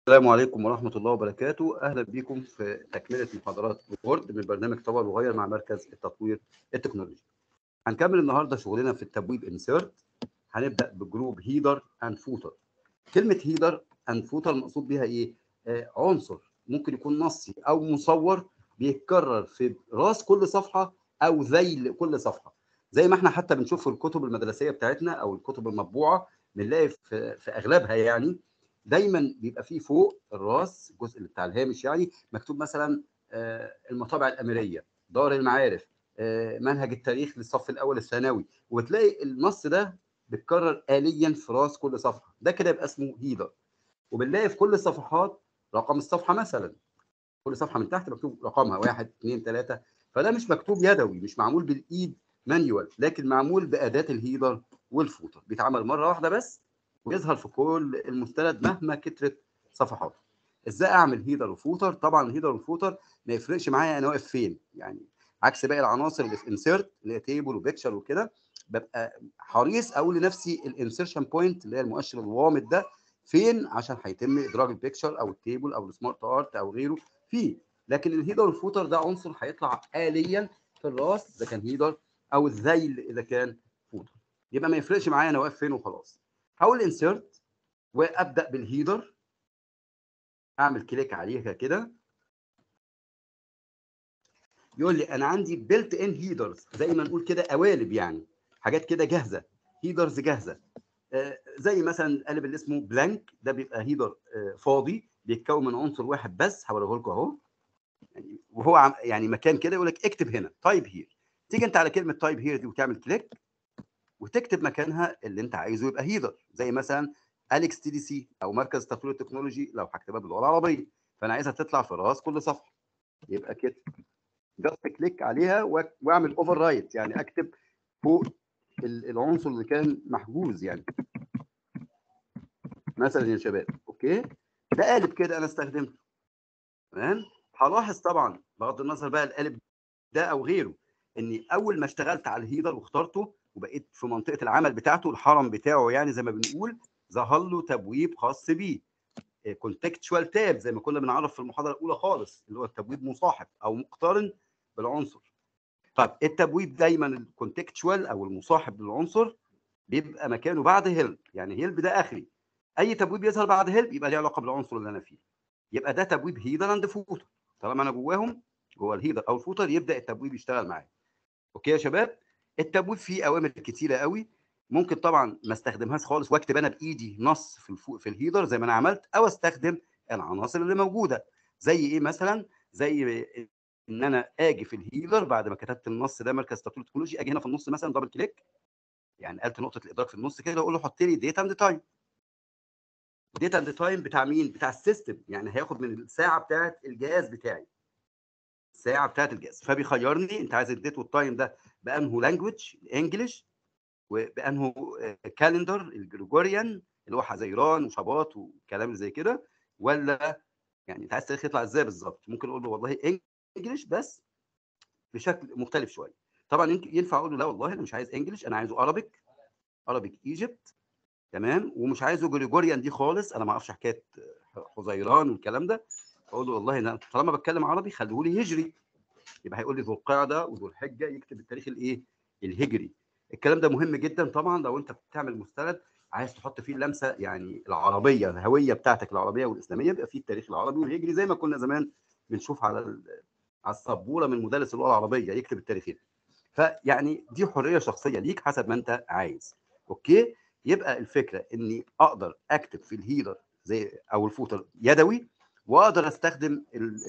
السلام عليكم ورحمة الله وبركاته أهلا بكم في تكملة محاضرات وورد من برنامج طبع وغير مع مركز التطوير التكنولوجي هنكمل النهاردة شغلنا في التبويب انسيرت هنبدأ بجروب هيدر اند فوتر كلمة هيدر اند فوتر المقصود بها إيه؟ آه عنصر ممكن يكون نصي أو مصور بيتكرر في راس كل صفحة أو ذيل كل صفحة زي ما احنا حتى بنشوف في الكتب المدرسية بتاعتنا أو الكتب المطبوعة بنلاقي في, في أغلبها يعني دايما بيبقى فيه فوق الراس الجزء اللي بتاع الهامش يعني مكتوب مثلا المطابع الاميريه دار المعارف منهج التاريخ للصف الاول الثانوي وتلاقي النص ده بيتكرر آليا في راس كل صفحه ده كده يبقى اسمه هيدر وبنلاقي في كل الصفحات رقم الصفحه مثلا كل صفحه من تحت مكتوب رقمها واحد اثنين ثلاثه فده مش مكتوب يدوي مش معمول بالايد مانيوال لكن معمول باداه الهيدر والفوتر بيتعمل مره واحده بس ويظهر في كل المستند مهما كترت صفحاته ازاي اعمل هيدر وفوتر طبعا الهيدر والفوتر ما يفرقش معايا انا واقف فين يعني عكس باقي العناصر اللي في انسيرت اللي هي تيبل وبيكتشر وكده ببقى حريص اقول لنفسي الانسيرشن بوينت اللي هي المؤشر الغامض ده فين عشان هيتم ادراج البيكتشر او التيبل او السمارت ارت او غيره فيه لكن الهيدر والفوتر ده عنصر هيطلع آليا في الراس اذا كان هيدر او الذيل اذا كان فوتر يبقى ما يفرقش معايا انا واقف فين وخلاص هقول انسيرت وابدا بالهيدر اعمل كليك عليها كده يقول لي انا عندي بيلت ان هيدرز زي ما نقول كده قوالب يعني حاجات كده جاهزه هيدرز جاهزه آه زي مثلا القالب اللي اسمه بلانك ده بيبقى هيدر آه فاضي بيتكون من عنصر واحد بس هوريه لكم اهو يعني وهو يعني مكان كده يقول لك اكتب هنا تايب هير تيجي انت على كلمه تايب هير دي وتعمل كليك وتكتب مكانها اللي انت عايزه يبقى هيدر زي مثلا اليكس تي دي سي او مركز تطوير التكنولوجي لو هكتبها باللغه العربيه فانا عايزها تطلع في راس كل صفحه يبقى كده جاست كليك عليها واعمل اوفر رايت يعني اكتب فوق العنصر اللي كان محجوز يعني مثلا يا شباب اوكي ده قالب كده انا استخدمته تمام هلاحظ طبعا بغض النظر بقى القالب ده او غيره اني اول ما اشتغلت على الهيدر واخترته وبقيت في منطقه العمل بتاعته الحرم بتاعه يعني زي ما بنقول ظهر له تبويب خاص بيه كونتكتشوال تاب زي ما كنا بنعرف في المحاضره الاولى خالص اللي هو التبويب مصاحب او مقترن بالعنصر طيب التبويب دايما الكونتكتشوال او المصاحب للعنصر بيبقى مكانه بعد هيلب يعني هيلب ده اخري اي تبويب يظهر بعد هيلب يبقى ليه علاقه بالعنصر اللي انا فيه يبقى ده تبويب هيدر اند فوتر طالما انا جواهم جوه الهيدر او الفوتر يبدا التبويب يشتغل معايا اوكي يا شباب التبويب فيه اوامر كتيره قوي ممكن طبعا ما استخدمهاش خالص واكتب انا بايدي نص في الفو... في الهيدر زي ما انا عملت او استخدم العناصر اللي موجوده زي ايه مثلا زي ان انا اجي في الهيدر بعد ما كتبت النص ده مركز تطوير التكنولوجي اجي هنا في النص مثلا دبل كليك يعني قلت نقطه الادراك في النص كده واقول له حط لي ديت اند تايم ديت اند تايم بتاع مين بتاع السيستم يعني هياخد من الساعه بتاعه الجهاز بتاعي الساعه بتاعه الجهاز فبيخيرني انت عايز الديت والتايم ده بانه لانجوج انجلش وبانه كالندر الجريجوريان اللي هو حزيران وشباط وكلام زي كده ولا يعني انت عايز التاريخ يطلع ازاي بالظبط ممكن اقول له والله انجلش بس بشكل مختلف شويه طبعا ينفع اقول له لا والله انا مش عايز انجلش انا عايزه ارابيك ارابيك ايجيبت تمام ومش عايزه جريجوريان دي خالص انا ما اعرفش حكايه حزيران والكلام ده اقول له والله انا طالما بتكلم عربي خليه لي هجري يبقى هيقول لي ذو القعده وذو الحجه يكتب التاريخ الايه الهجري الكلام ده مهم جدا طبعا لو انت بتعمل مستند عايز تحط فيه اللمسه يعني العربيه الهويه بتاعتك العربيه والاسلاميه بيبقى فيه التاريخ العربي والهجري زي ما كنا زمان بنشوف على على السبوره من مدرس اللغه العربيه يكتب التاريخين فيعني دي حريه شخصيه ليك حسب ما انت عايز اوكي يبقى الفكره اني اقدر اكتب في الهيدر زي او الفوتر يدوي واقدر استخدم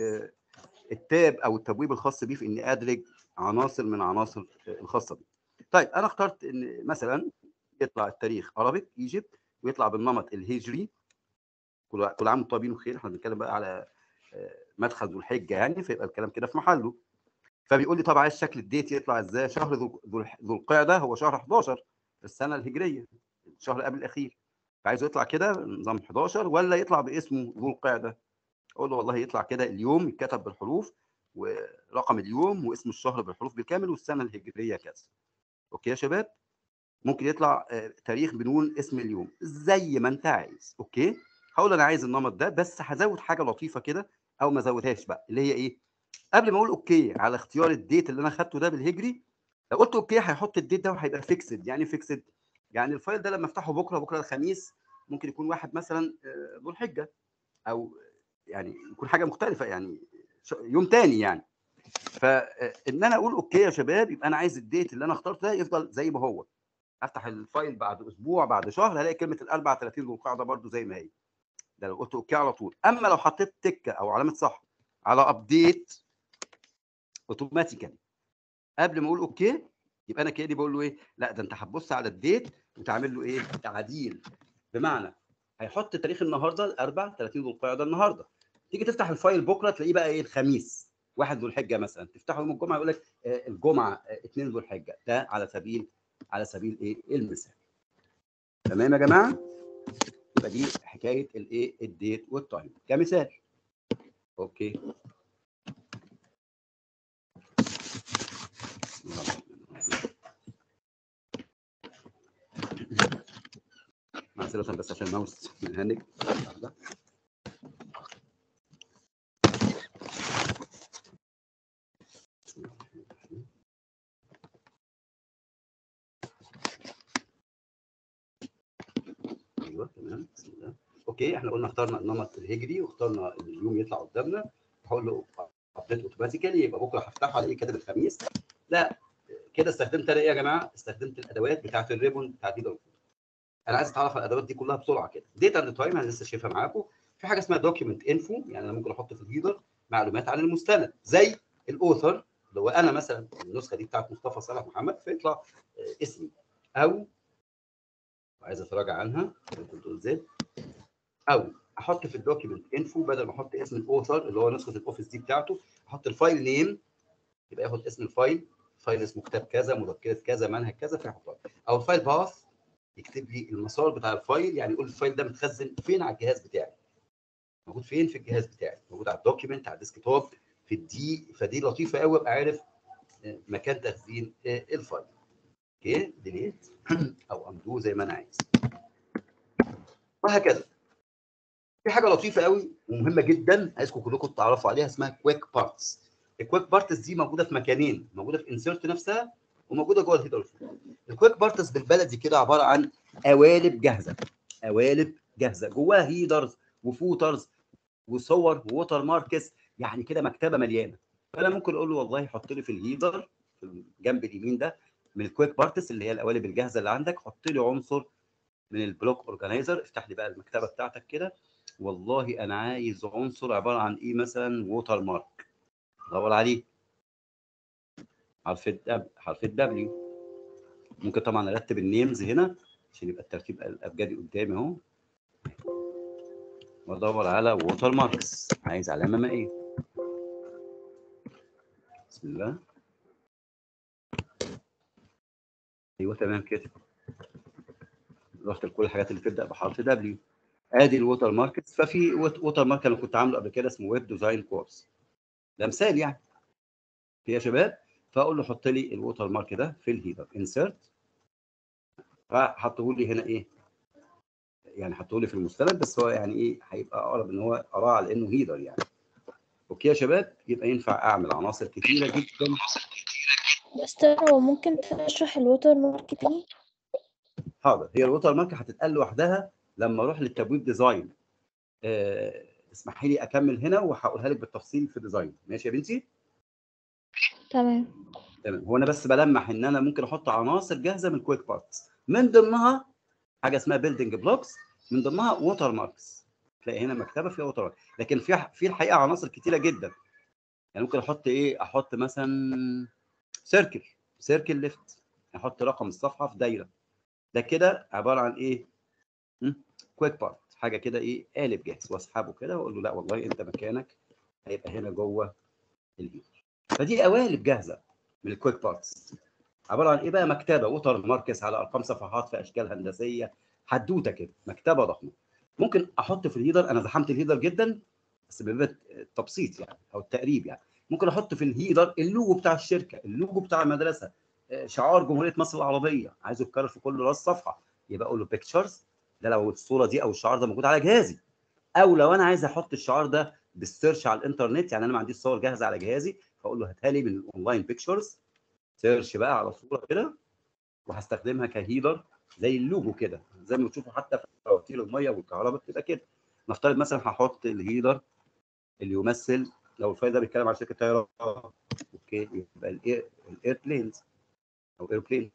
التاب او التبويب الخاص بيه في اني ادرج عناصر من عناصر الخاصه بيه طيب انا اخترت ان مثلا يطلع التاريخ ارابيك ايجيبت ويطلع بالنمط الهجري كل كل عام وانتم طيبين وخير احنا بنتكلم بقى على مدخل ذو الحجه يعني فيبقى الكلام كده في محله فبيقول لي طب عايز شكل الديت يطلع ازاي شهر ذو القعده هو شهر 11 في السنه الهجريه الشهر قبل الاخير فعايزه يطلع كده نظام 11 ولا يطلع باسمه ذو القعده اقول له والله يطلع كده اليوم يتكتب بالحروف ورقم اليوم واسم الشهر بالحروف بالكامل والسنه الهجريه كذا اوكي يا شباب ممكن يطلع تاريخ بدون اسم اليوم زي ما انت عايز اوكي هقول انا عايز النمط ده بس هزود حاجه لطيفه كده او ما ازودهاش بقى اللي هي ايه قبل ما اقول اوكي على اختيار الديت اللي انا خدته ده بالهجري لو قلت اوكي هيحط الديت ده وهيبقى فيكسد يعني فيكسد يعني الفايل ده لما افتحه بكره بكره الخميس ممكن يكون واحد مثلا آه، ذو الحجه او يعني يكون حاجه مختلفه يعني ش- يوم تاني يعني فان انا اقول اوكي يا شباب يبقى انا عايز الديت اللي انا اخترته ده يفضل زي ما هو افتح الفايل بعد اسبوع بعد شهر هلاقي كلمه ال 34 ذو القعده برده زي ما هي ده لو قلت اوكي على طول اما لو حطيت تكه او علامه صح على ابديت اوتوماتيكالي قبل ما اقول اوكي يبقى انا كده بقول له ايه لا ده انت هتبص على الديت وتعمل له ايه تعديل بمعنى هيحط تاريخ النهارده الاربع 30 ذو القعده النهارده تيجي تفتح الفايل بكره تلاقيه بقى ايه الخميس واحد ذو الحجه مثلا تفتحه يوم الجمعه يقول لك آه، الجمعه آه، 2 ذو الحجه ده على سبيل على سبيل ايه المثال تمام يا جماعه يبقى دي حكايه الايه الديت والتايم كمثال اوكي بسم الله الرحمن الرحيم. معذرة بس عشان الماوس منهنج لحظة. بسم الله الرحمن الرحيم. ايوه تمام بسم الله اوكي احنا قلنا اخترنا النمط الهجري واخترنا ان اليوم يطلع قدامنا هقول له ابديت اوتوماتيكالي يبقى بكره هفتحه الاقيه كاتب الخميس لا كده استخدمت انا ايه يا جماعه؟ استخدمت الادوات بتاعت الريبون بتاعت ايدر انا عايز اتعرف على الادوات دي كلها بسرعه كده ديت اند تايم انا لسه شايفها معاكم في حاجه اسمها دوكيمنت انفو يعني انا ممكن احط في الهيدر معلومات عن المستند زي الاوثر اللي هو انا مثلا النسخه دي بتاعت مصطفى صالح محمد فيطلع آه، اسمي او عايز اتراجع عنها كنترول زد او احط في الدوكيمنت انفو بدل ما احط اسم الاوثر اللي هو نسخه الاوفيس دي بتاعته احط الفايل نيم يبقى ياخد اسم الفايل فايل اسمه كتاب كذا مذكره كذا منهج كذا فيحطها او الفايل باث يكتب لي المسار بتاع الفايل يعني يقول الفايل ده متخزن فين على الجهاز بتاعي موجود فين في الجهاز بتاعي موجود على الدوكيمنت على الديسك توب في الدي فدي لطيفه قوي ابقى عارف آه، مكان تخزين آه، الفايل اوكي ديليت او اندو زي ما انا عايز وهكذا في حاجه لطيفه قوي ومهمه جدا عايزكم كلكم تعرفوا عليها اسمها كويك بارتس الكويك بارتس دي موجوده في مكانين موجوده في انسيرت نفسها وموجوده جوه الهيدر الكويك بارتس بالبلدي كده عباره عن قوالب جاهزه قوالب جاهزه جواها هيدرز وفوترز وصور ووتر ماركس يعني كده مكتبه مليانه فانا ممكن اقول له والله حط لي في الهيدر في الجنب اليمين ده من الكويك بارتس اللي هي القوالب الجاهزه اللي عندك حط لي عنصر من البلوك اورجانيزر افتح لي بقى المكتبه بتاعتك كده والله انا عايز عنصر عباره عن ايه مثلا ووتر مارك دور عليه حرف الدب حرف الدبليو ممكن طبعا ارتب النيمز هنا عشان يبقى الترتيب الابجدي قدامي اهو وادور على ووتر ماركس عايز علامه مائيه بسم الله ايوه تمام كده رحت لكل الحاجات اللي بتبدا بحرف دبليو ادي الووتر ماركت ففي ووتر مارك انا كنت عامله قبل كده اسمه ويب ديزاين كورس ده مثال يعني يا شباب فاقول له حط لي الووتر مارك ده في الهيدر انسرت فحطه لي هنا ايه يعني حطه لي في المستند بس هو يعني ايه هيبقى اقرب ان هو اراه على انه هيدر يعني اوكي يا شباب يبقى ينفع اعمل عناصر كتيره جدا مستر هو ممكن تشرح الوتر مارك تاني حاضر هي الووتر مارك هتتقال لوحدها لما اروح للتبويب ديزاين آه، اسمحي لي اكمل هنا وهقولها لك بالتفصيل في ديزاين ماشي يا بنتي تمام تمام هو انا بس بلمح ان انا ممكن احط عناصر جاهزه من كويك بارتس من ضمنها حاجه اسمها بيلدينج بلوكس من ضمنها ووتر ماركس تلاقي هنا مكتبه فيها ووتر مارك لكن في في الحقيقه عناصر كتيره جدا يعني ممكن احط ايه احط مثلا سيركل سيركل ليفت احط رقم الصفحه في دايره ده كده عباره عن ايه كويك بارت حاجه كده ايه قالب جاهز واسحبه كده واقول له لا والله انت مكانك هيبقى هنا جوه الهيدر فدي قوالب جاهزه من الكويك بارتس عباره عن ايه بقى مكتبه ووتر ماركس على ارقام صفحات في اشكال هندسيه حدوته كده مكتبه ضخمه ممكن احط في الهيدر انا زحمت الهيدر جدا بس بباب التبسيط يعني او التقريب يعني ممكن احط في الهيدر اللوجو بتاع الشركه اللوجو بتاع المدرسه آه، شعار جمهوريه مصر العربيه عايزه يتكرر في كل راس صفحه يبقى اقول له بيكتشرز ده لو الصوره دي او الشعار ده موجود على جهازي او لو انا عايز احط الشعار ده بالسيرش على الانترنت يعني انا ما عنديش صور جاهزه على جهازي فاقول له هاتها لي من الاونلاين بيكتشرز سيرش بقى على صوره كده وهستخدمها كهيدر زي اللوجو كده زي ما بتشوفوا حتى في فواتير الميه والكهرباء بتبقى كده نفترض مثلا هحط الهيدر اللي يمثل لو الفايل ده بيتكلم على شركه طيران اوكي يبقى الاير الايربلينز او ايربلين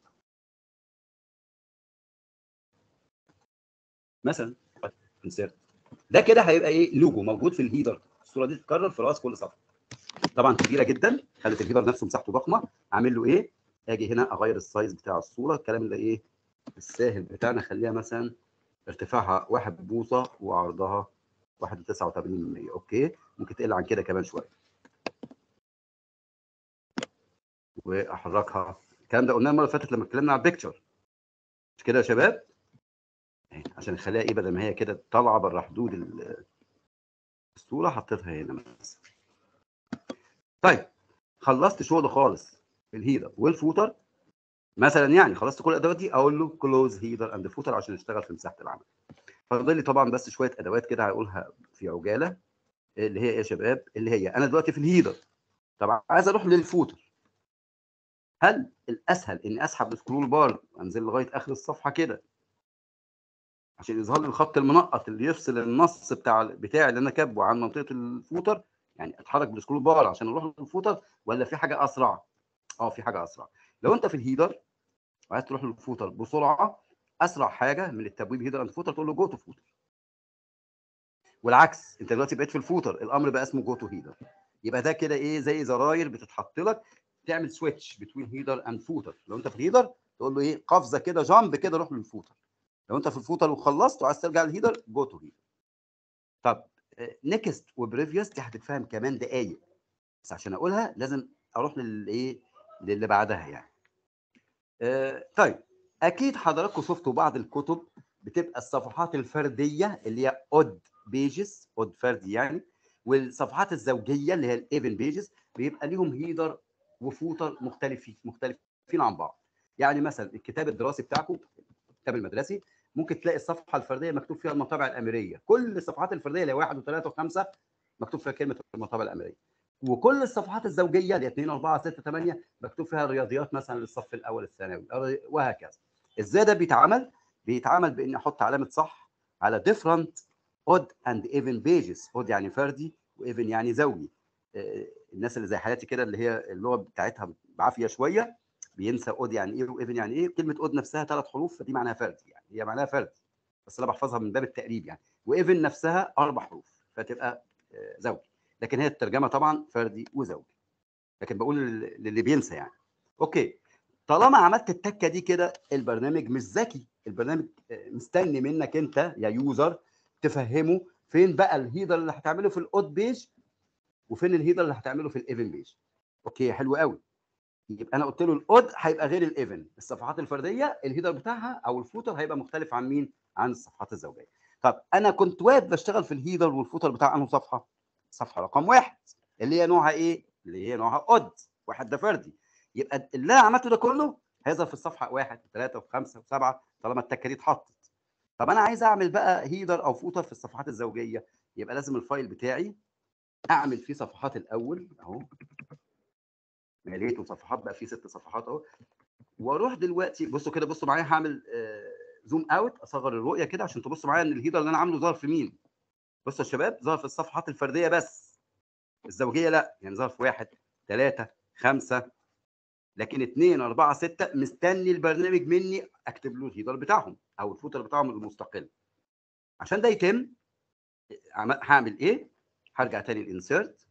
مثلا انسيرت ده كده هيبقى ايه لوجو موجود في الهيدر الصوره دي تتكرر في راس كل صفحه طبعا كبيره جدا خلت الهيدر نفسه مساحته ضخمه اعمل له ايه اجي هنا اغير السايز بتاع الصوره الكلام ده ايه الساهل بتاعنا خليها مثلا ارتفاعها 1 بوصه وعرضها 1.89 اوكي ممكن تقل عن كده كمان شويه واحركها الكلام ده قلناه المره اللي فاتت لما اتكلمنا على البيكتشر مش كده يا شباب اهي عشان نخليها ايه بدل ما هي كده طالعه بره حدود ال- الصوره حطيتها هنا مثلا طيب خلصت شغل خالص الهيدر والفوتر مثلا يعني خلصت كل الادوات دي اقول له كلوز هيدر اند فوتر عشان اشتغل في مساحه العمل فاضل لي طبعا بس شويه ادوات كده هقولها في عجاله اللي هي ايه يا شباب اللي هي انا دلوقتي في الهيدر طبعا عايز اروح للفوتر هل الاسهل اني اسحب السكرول بار وانزل لغايه اخر الصفحه كده عشان يظهر لي الخط المنقط اللي يفصل النص بتاع بتاعي اللي انا كاتبه عن منطقه الفوتر يعني اتحرك بالسكرول بار عشان اروح للفوتر ولا في حاجه اسرع؟ اه في حاجه اسرع لو انت في الهيدر وعايز تروح للفوتر بسرعه اسرع حاجه من التبويب هيدر اند فوتر تقول له جو تو فوتر والعكس انت دلوقتي بقيت في الفوتر الامر بقى اسمه جو تو هيدر يبقى ده كده ايه زي زراير بتتحط لك تعمل سويتش بتوين هيدر اند فوتر لو انت في الهيدر تقول له ايه قفزه كده جامب كده روح للفوتر لو انت في الفوتر وخلصت وعايز ترجع للهيدر جو تو هيدر طب نيكست وبريفيوس دي هتتفهم كمان دقايق بس عشان اقولها لازم اروح للايه للي بعدها يعني آه طيب اكيد حضراتكم شفتوا بعض الكتب بتبقى الصفحات الفرديه اللي هي اود بيجز اود فردي يعني والصفحات الزوجيه اللي هي الايفن بيجز بيبقى ليهم هيدر وفوتر مختلفين مختلفين عن بعض يعني مثلا الكتاب الدراسي بتاعكم الكتاب المدرسي ممكن تلاقي الصفحه الفرديه مكتوب فيها المطابع الاميريه كل الصفحات الفرديه اللي هي واحد وثلاثه وخمسه مكتوب فيها كلمه المطابع الاميريه وكل الصفحات الزوجيه اللي هي 2 4 6 8 مكتوب فيها الرياضيات مثلا للصف الاول الثانوي وهكذا ازاي ده بيتعمل بيتعمل باني احط علامه صح على different odd and even pages odd يعني فردي وايفن يعني زوجي الناس اللي زي حالاتي كده اللي هي اللغه بتاعتها بعافيه شويه بينسى اود يعني ايه وايفن يعني ايه كلمه اود نفسها ثلاث حروف فدي معناها فردي يعني هي معناها فردي بس انا بحفظها من باب التقريب يعني وايفن نفسها اربع حروف فتبقى زوجي لكن هي الترجمه طبعا فردي وزوجي لكن بقول للي بينسى يعني اوكي طالما عملت التكه دي كده البرنامج مش ذكي البرنامج مستني منك انت يا يوزر تفهمه فين بقى الهيدر اللي هتعمله في الاود بيج وفين الهيدر اللي هتعمله في الايفن بيج اوكي حلو قوي يبقى انا قلت له الاود هيبقى غير الايفن الصفحات الفرديه الهيدر بتاعها او الفوتر هيبقى مختلف عن مين عن الصفحات الزوجيه طب انا كنت واقف بشتغل في الهيدر والفوتر بتاع انه صفحه صفحه رقم واحد اللي هي نوعها ايه اللي هي نوعها اود واحد ده فردي يبقى اللي انا عملته ده كله هيظهر في الصفحه واحد وثلاثه وخمسه وسبعه طالما التكه دي اتحطت طب انا عايز اعمل بقى هيدر او فوتر في الصفحات الزوجيه يبقى لازم الفايل بتاعي اعمل فيه صفحات الاول اهو مليته صفحات بقى فيه ست صفحات اهو واروح دلوقتي بصوا كده بصوا معايا هعمل زوم اوت اصغر الرؤيه كده عشان تبصوا معايا ان الهيدر اللي انا عامله ظهر في مين بصوا يا شباب ظهر في الصفحات الفرديه بس الزوجيه لا يعني ظهر في واحد ثلاثه خمسه لكن اثنين اربعه سته مستني البرنامج مني اكتب له الهيدر بتاعهم او الفوتر بتاعهم المستقل عشان ده يتم هعمل ايه؟ هرجع تاني الانسيرت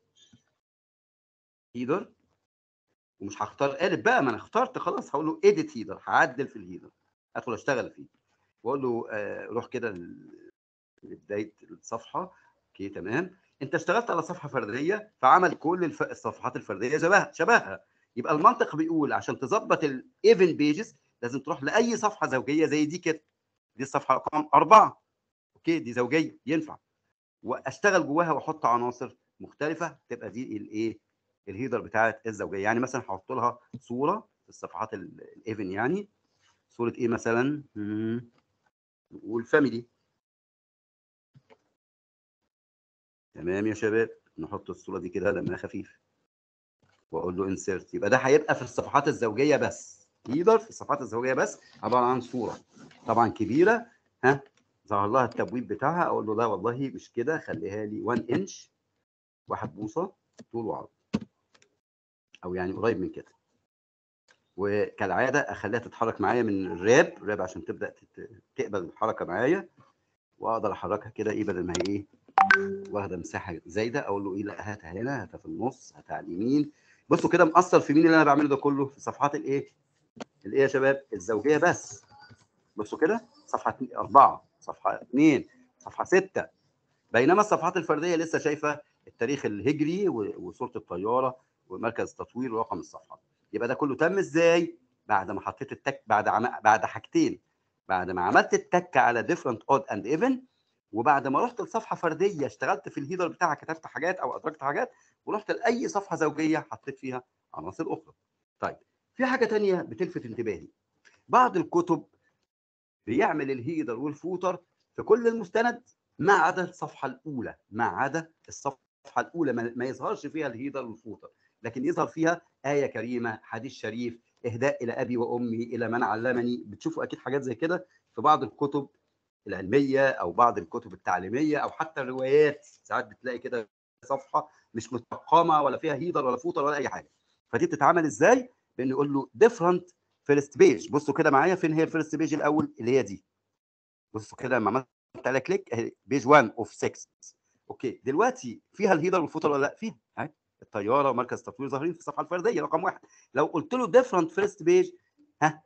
هيدر ومش هختار قالب بقى ما انا اخترت خلاص هقول له اديت هيدر هعدل في الهيدر ادخل اشتغل فيه واقول له آه روح كده لبدايه الصفحه اوكي تمام انت اشتغلت على صفحه فرديه فعمل كل الف... الصفحات الفرديه شبهها شبهها يبقى المنطق بيقول عشان تظبط الايفن بيجز لازم تروح لاي صفحه زوجيه زي دي كده دي الصفحه رقم اربعه اوكي دي زوجيه ينفع واشتغل جواها واحط عناصر مختلفه تبقى دي الايه الهيدر بتاعت الزوجيه يعني مثلا هحط لها صوره في الصفحات الايفن يعني صوره ايه مثلا نقول فاميلي تمام يا شباب نحط الصوره دي كده دمها خفيف واقول له انسيرت يبقى ده هيبقى في الصفحات الزوجيه بس هيدر في الصفحات الزوجيه بس عباره عن صوره طبعا كبيره ها ظهر لها التبويب بتاعها اقول له لا والله مش كده خليها لي 1 انش واحد بوصه طول وعرض او يعني قريب من كده وكالعاده اخليها تتحرك معايا من الراب الراب عشان تبدا تت- تقبل الحركه معايا واقدر احركها كده ايه بدل ما هي ايه واخده مساحه زايده اقول له ايه لا هاتها هنا هاتها في النص هاتها على اليمين بصوا كده مأثر في مين اللي انا بعمله ده كله في صفحات الايه الايه يا شباب الزوجيه بس بصوا كده صفحه اتنين- أربعة صفحه اثنين صفحه ستة بينما الصفحات الفرديه لسه شايفه التاريخ الهجري و- وصوره الطياره ومركز التطوير ورقم الصفحه يبقى ده كله تم ازاي بعد ما حطيت التك بعد عم... بعد حاجتين بعد ما عملت التك على ديفرنت اود اند ايفن وبعد ما رحت لصفحه فرديه اشتغلت في الهيدر بتاعها كتبت حاجات او ادركت حاجات ورحت لاي صفحه زوجيه حطيت فيها عناصر اخرى طيب في حاجه تانية بتلفت انتباهي بعض الكتب بيعمل الهيدر والفوتر في كل المستند ما عدا الصفحه الاولى ما عدا الصفحه الاولى ما ما يظهرش فيها الهيدر والفوتر لكن يظهر فيها ايه كريمه حديث شريف اهداء الى ابي وامي الى من علمني بتشوفوا اكيد حاجات زي كده في بعض الكتب العلميه او بعض الكتب التعليميه او حتى الروايات ساعات بتلاقي كده صفحه مش متقامه ولا فيها هيدر ولا فوتر ولا اي حاجه فدي بتتعمل ازاي بان يقول له ديفرنت فيرست بيج بصوا كده معايا فين هي الفيرست بيج الاول اللي هي دي بصوا كده لما عملت عليها كليك اهي بيج 1 اوف 6 اوكي دلوقتي فيها الهيدر والفوتر ولا لا فيها اهي الطياره ومركز التطوير ظاهرين في الصفحه الفرديه رقم واحد لو قلت له ديفرنت فيرست بيج ها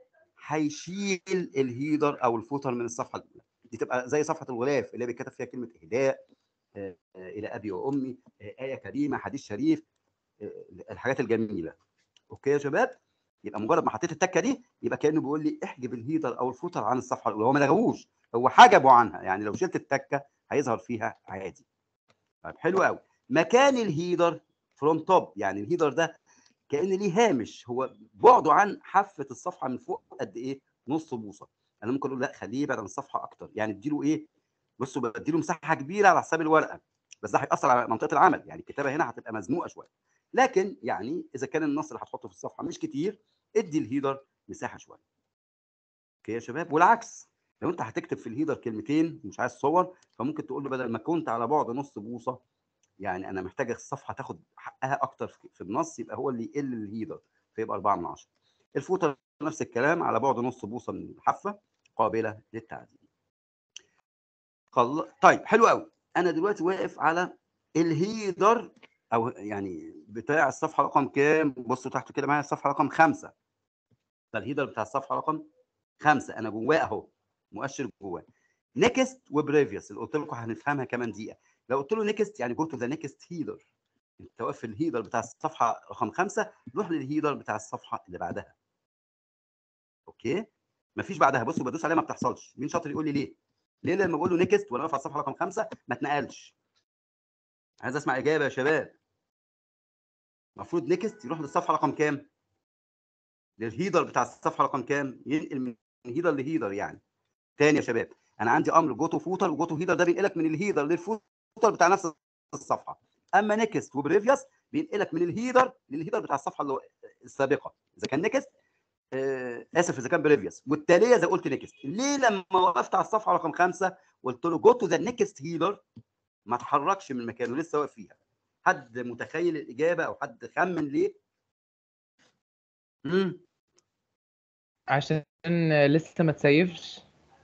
هيشيل الهيدر او الفوتر من الصفحه الاولى دي تبقى زي صفحه الغلاف اللي بيتكتب فيها كلمه اهداء آه، آه، الى ابي وامي آه، ايه كريمه حديث شريف آه، الحاجات الجميله اوكي يا شباب يبقى مجرد ما حطيت التكه دي يبقى كانه بيقول لي احجب الهيدر او الفوتر عن الصفحه الاولى هو ما لغوش هو حجبه عنها يعني لو شلت التكه هيظهر فيها عادي طيب حلو قوي مكان الهيدر فروم توب يعني الهيدر ده كان ليه هامش هو بعده عن حافه الصفحه من فوق قد ايه نص بوصه انا ممكن اقول لا خليه يبعد عن الصفحه اكتر يعني اديله ايه بصوا بديله مساحه كبيره على حساب الورقه بس ده هياثر على منطقه العمل يعني الكتابه هنا هتبقى مزنوقه شويه لكن يعني اذا كان النص اللي هتحطه في الصفحه مش كتير ادي الهيدر مساحه شويه اوكي يا شباب والعكس لو انت هتكتب في الهيدر كلمتين ومش عايز صور فممكن تقول له بدل ما كنت على بعد نص بوصه يعني انا محتاج الصفحه تاخد حقها اكتر في في النص يبقى هو اللي يقل الهيدر فيبقى 4 من 10 الفوتر نفس الكلام على بعد نص بوصه من الحافه قابله للتعديل خل... طيب حلو قوي انا دلوقتي واقف على الهيدر او يعني بتاع الصفحه رقم كام بصوا تحت كده معايا الصفحه رقم خمسة ده الهيدر بتاع الصفحه رقم خمسة انا جواه اهو مؤشر جواه نيكست وبريفيوس اللي قلت لكم هنفهمها كمان دقيقه لو قلت له نيكست يعني جو تو ذا نيكست هيدر انت واقف في الهيدر بتاع الصفحه رقم خمسة روح للهيدر بتاع الصفحه اللي بعدها اوكي مفيش بعدها بصوا بدوس عليها ما بتحصلش مين شاطر يقول لي ليه ليه لما بقول له نيكست وانا واقف على الصفحه رقم خمسة ما اتنقلش عايز اسمع اجابه يا شباب المفروض نيكست يروح للصفحه رقم كام للهيدر بتاع الصفحه رقم كام ينقل من هيدر لهيدر يعني تاني يا شباب انا عندي امر جو تو فوتر وجو تو هيدر ده بينقلك من الهيدر للفوتر بتاع نفس الصفحه اما نيكست وبريفيوس بينقلك من الهيدر للهيدر بتاع الصفحه اللي السابقه اذا كان نيكست آه اسف اذا كان بريفيوس والتاليه اذا قلت نيكست ليه لما وقفت على الصفحه رقم خمسه قلت له جو تو ذا نيكست هيدر ما اتحركش من مكانه لسه واقف فيها حد متخيل الاجابه او حد خمن ليه؟ امم عشان لسه ما تسيفش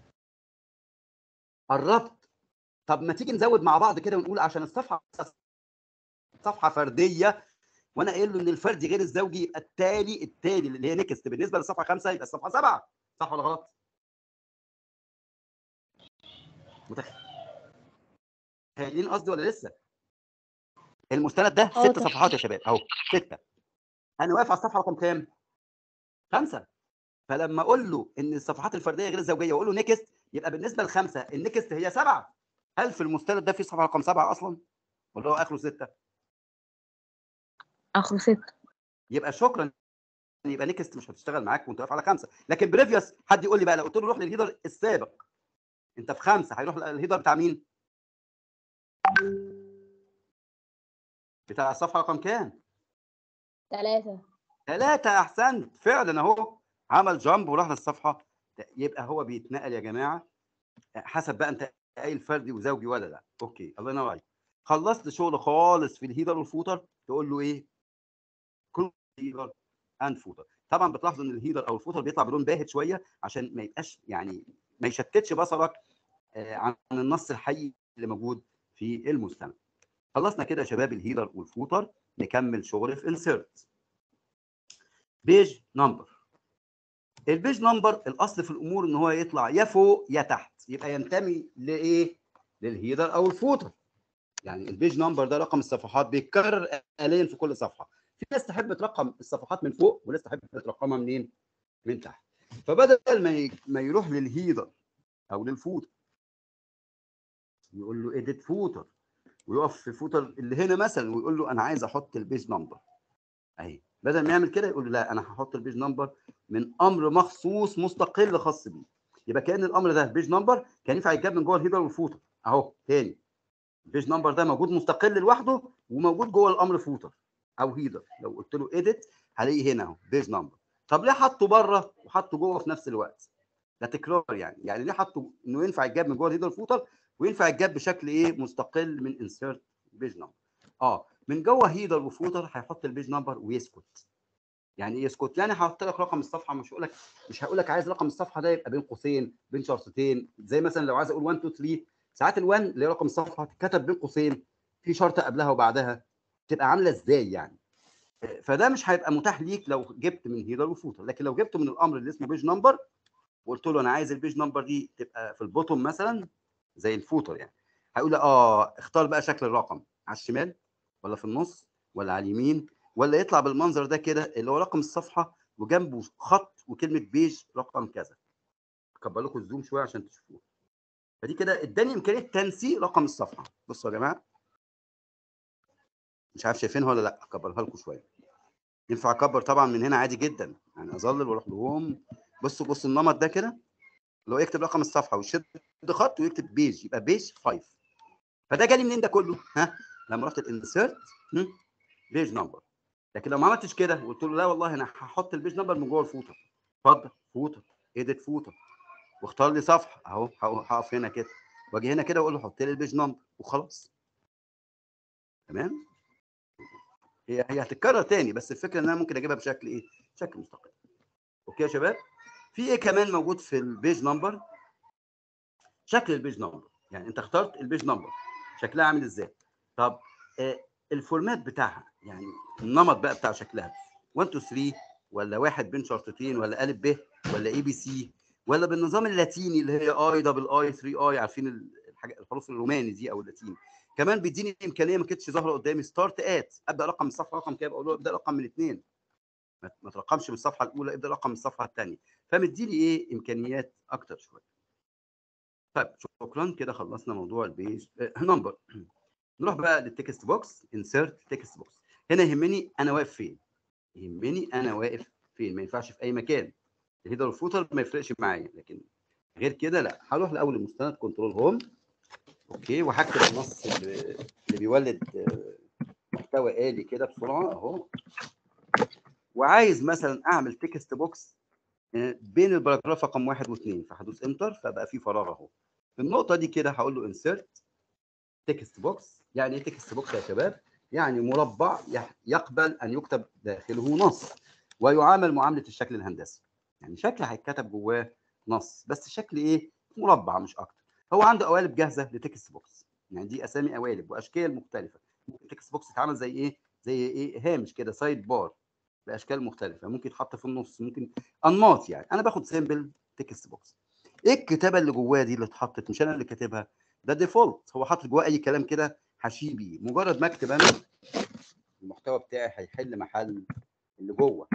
قربت طب ما تيجي نزود مع بعض كده ونقول عشان الصفحه صفحه فرديه وانا قايل له ان الفردي غير الزوجي يبقى التالي التالي اللي هي نيكست بالنسبه للصفحه خمسه يبقى الصفحه سبعه صح ولا غلط؟ متخيلين قصدي ولا لسه؟ المستند ده اه ست تمام. صفحات يا شباب اهو سته انا واقف على الصفحه رقم كام؟ خمسه فلما اقول له ان الصفحات الفرديه غير الزوجيه واقول له نيكست يبقى بالنسبه لخمسه النيكست هي سبعه هل في المستند ده في صفحه رقم سبعه اصلا؟ ولا هو اخره سته؟ اخره ست يبقى شكرا يبقى نيكست مش هتشتغل معاك وانت واقف على خمسه لكن بريفيوس حد يقول لي بقى لو قلت له روح للهيدر السابق انت في خمسه هيروح للهيدر بتاع مين؟ بتاع الصفحه رقم كام ثلاثة ثلاثة أحسنت فعلا أهو عمل جامب وراح للصفحة يبقى هو بيتنقل يا جماعة حسب بقى أنت قايل فردي وزوجي ولا لا أوكي الله ينور عليك خلصت شغل خالص في الهيدر والفوتر تقول له إيه كل هيدر أند فوتر طبعا بتلاحظوا إن الهيدر أو الفوتر بيطلع بلون باهت شوية عشان ما يبقاش يعني ما يشتتش بصرك آه، عن النص الحقيقي اللي موجود في المستند خلصنا كده يا شباب الهيدر والفوتر نكمل شغل في انسيرت بيج نمبر البيج نمبر الاصل في الامور ان هو يطلع يا فوق يا تحت يبقى ينتمي لايه للهيدر او الفوتر يعني البيج نمبر ده رقم الصفحات بيتكرر آليا في كل صفحه في ناس تحب ترقم الصفحات من فوق وناس تحب ترقمها منين من تحت فبدل ما ي- ما يروح للهيدر او للفوتر يقول له ايديت فوتر ويقف في فوتر اللي هنا مثلا ويقول له انا عايز احط البيج نمبر اهي بدل ما يعمل كده يقول له لا انا هحط البيج نمبر من امر مخصوص مستقل خاص بيه يبقى كان الامر ده بيج نمبر كان ينفع يتجاب من جوه الهيدر والفوتر اهو تاني البيج نمبر ده موجود مستقل لوحده وموجود جوه الامر فوتر او هيدر لو قلت له اديت هلاقيه هنا اهو بيج نمبر طب ليه حطه بره وحطه جوه في نفس الوقت ده تكرار يعني يعني ليه حطه انه ينفع يتجاب من جوه الهيدر والفوتر وينفع يتجاب بشكل ايه مستقل من انسيرت بيج نمبر اه من جوه هيدر وفوتر هيحط البيج نمبر ويسكت يعني ايه يسكت يعني هحط لك رقم الصفحه مش هقول لك مش هقول لك عايز رقم الصفحه ده يبقى بين قوسين بين شرطتين زي مثلا لو عايز اقول 1 2 3 ساعات ال1 اللي هي رقم الصفحه تتكتب بين قوسين في شرطه قبلها وبعدها تبقى عامله ازاي يعني فده مش هيبقى متاح ليك لو جبت من هيدر وفوتر لكن لو جبت من الامر اللي اسمه بيج نمبر وقلت له انا عايز البيج نمبر دي تبقى في البوتوم مثلا زي الفوتر يعني هيقول لي اه اختار بقى شكل الرقم على الشمال ولا في النص ولا على اليمين ولا يطلع بالمنظر ده كده اللي هو رقم الصفحه وجنبه خط وكلمه بيج رقم كذا اكبر لكم الزوم شويه عشان تشوفوه فدي كده اداني امكانيه تنسيق رقم الصفحه بصوا يا جماعه مش عارف شايفينها ولا لا اكبرها لكم شويه ينفع اكبر طبعا من هنا عادي جدا يعني اظلل واروح لهم بصوا بصوا النمط ده كده اللي هو يكتب رقم الصفحه ويشد خط ويكتب بيج يبقى بيج 5 فده جالي منين ده كله ها لما رحت الانسيرت بيج نمبر لكن لو ما عملتش كده وقلت له لا والله انا هحط البيج نمبر من جوه الفوتر اتفضل فوتر ايديت فوتر واختار لي صفحه اهو هقف هنا كده واجي هنا كده واقول له حط لي البيج نمبر وخلاص تمام هي هي هتتكرر تاني بس الفكره ان انا ممكن اجيبها بشكل ايه؟ بشكل مستقل. اوكي يا شباب؟ في ايه كمان موجود في البيج نمبر؟ شكل البيج نمبر، يعني انت اخترت البيج نمبر شكلها عامل ازاي؟ طب آه الفورمات بتاعها يعني النمط بقى بتاع شكلها 1 2 3 ولا واحد بين شرطتين ولا الف ب ولا اي بي سي ولا بالنظام اللاتيني اللي هي اي دبل اي 3 اي عارفين الحاجه الحروف الروماني دي او اللاتيني كمان بيديني امكانيه ما كانتش ظاهره قدامي ستارت ات ابدا رقم الصفحه رقم كام اقول له ابدا رقم من اثنين ما ترقمش من الصفحه الاولى ابدا رقم من الصفحه الثانيه فمديني ايه امكانيات اكتر شويه طيب شكرا كده خلصنا موضوع البيج نمبر نروح بقى للتكست بوكس انسيرت تكست بوكس هنا يهمني انا واقف فين يهمني انا واقف فين ما ينفعش في اي مكان الهيدر والفوتر ما يفرقش معايا لكن غير كده لا هروح لاول المستند كنترول هوم اوكي وهكتب النص اللي, اللي بيولد محتوى آلي كده بسرعه اهو وعايز مثلا اعمل تكست بوكس بين الباراجراف رقم واحد واثنين فهدوس انتر فبقى في فراغ اهو في النقطه دي كده هقول له انسيرت تكست بوكس يعني ايه تكست بوكس يا شباب؟ يعني مربع يقبل ان يكتب داخله نص ويعامل معامله الشكل الهندسي يعني شكل هيتكتب جواه نص بس شكل ايه؟ مربع مش اكتر هو عنده قوالب جاهزه لتكست بوكس يعني دي اسامي قوالب واشكال مختلفه ممكن تكست بوكس يتعمل زي ايه زي ايه هامش كده سايد بار باشكال مختلفه ممكن يتحط في النص ممكن انماط يعني انا باخد سيمبل تكست بوكس ايه الكتابه اللي جواه دي اللي اتحطت مش انا اللي كاتبها ده ديفولت هو حاطط جواه اي كلام كده هشيل بيه مجرد ما اكتب انا المحتوى بتاعي هيحل محل اللي جوه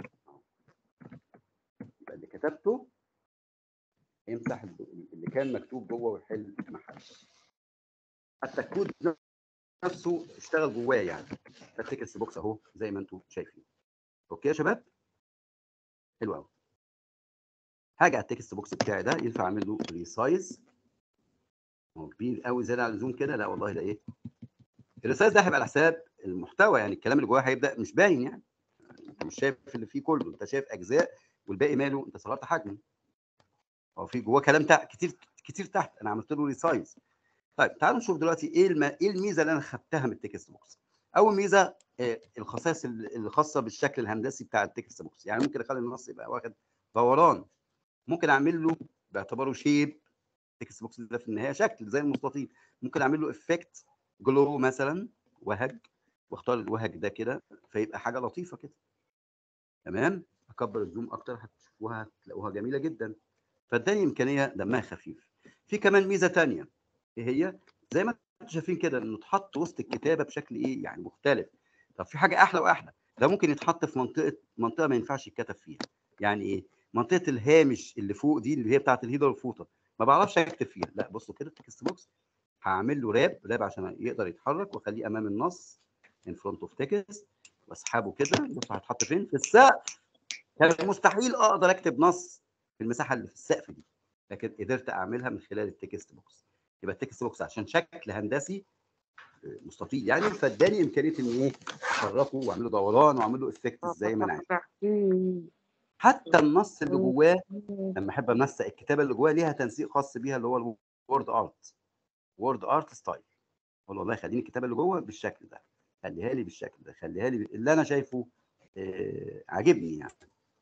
يبقى اللي كتبته يمسح اللي كان مكتوب جوه ويحل محل حتى الكود نفسه اشتغل جواه يعني فالتكست بوكس اهو زي ما انتم شايفين اوكي يا شباب حلو قوي هاجي على التكست بوكس بتاعي ده ينفع اعمل له ريسايز هو كبير قوي زياده عن اللزوم كده لا والله ده ايه الريسايز ده هيبقى على حساب المحتوى يعني الكلام اللي جواه هيبدا مش باين يعني انت مش شايف اللي فيه كله انت شايف اجزاء والباقي ماله انت صغرت حجمه هو في جواه كلام تحت كتير كتير تحت انا عملت له ريسايز طيب تعالوا نشوف دلوقتي ايه الم... ايه الميزه اللي انا خدتها من التكست بوكس اول ميزه آه، الخصائص ال- الخاصه بالشكل الهندسي بتاع التكست بوكس يعني ممكن اخلي النص يبقى واخد دوران ممكن اعمل له باعتباره شيب التكست بوكس ده في النهايه شكل زي المستطيل ممكن اعمل له افكت جلو مثلا وهج واختار الوهج ده كده فيبقى حاجه لطيفه كده تمام اكبر الزوم اكتر هتشوفوها هتلاقوها جميله جدا فاداني امكانيه دمها خفيف في كمان ميزه تانية ايه هي زي ما انتم شايفين كده انه اتحط وسط الكتابه بشكل ايه يعني مختلف طب في حاجه احلى واحلى ده ممكن يتحط في منطقه منطقه ما ينفعش يتكتب فيها يعني ايه منطقه الهامش اللي فوق دي اللي هي بتاعه الهيدر والفوتر ما بعرفش اكتب فيها لا بصوا كده التكست بوكس هعمل له راب راب عشان يقدر يتحرك واخليه امام النص ان فرونت اوف تكست واسحبه كده بص هيتحط فين في السقف كان مستحيل اقدر اكتب نص في المساحه اللي في السقف دي لكن قدرت اعملها من خلال التكست بوكس يبقى التكست بوكس عشان شكل هندسي آه، مستطيل يعني فاداني امكانيه ان ايه احركه واعمل له دوران واعمل له افكت زي ما انا عايز حتى النص اللي جواه لما احب انسق الكتابه اللي جواه ليها تنسيق خاص بيها اللي هو الوورد ارت وورد ارت ستايل اقول والله خليني الكتابه اللي جوه بالشكل ده خليها لي بالشكل ده خليها لي بال- اللي انا شايفه آه عاجبني يعني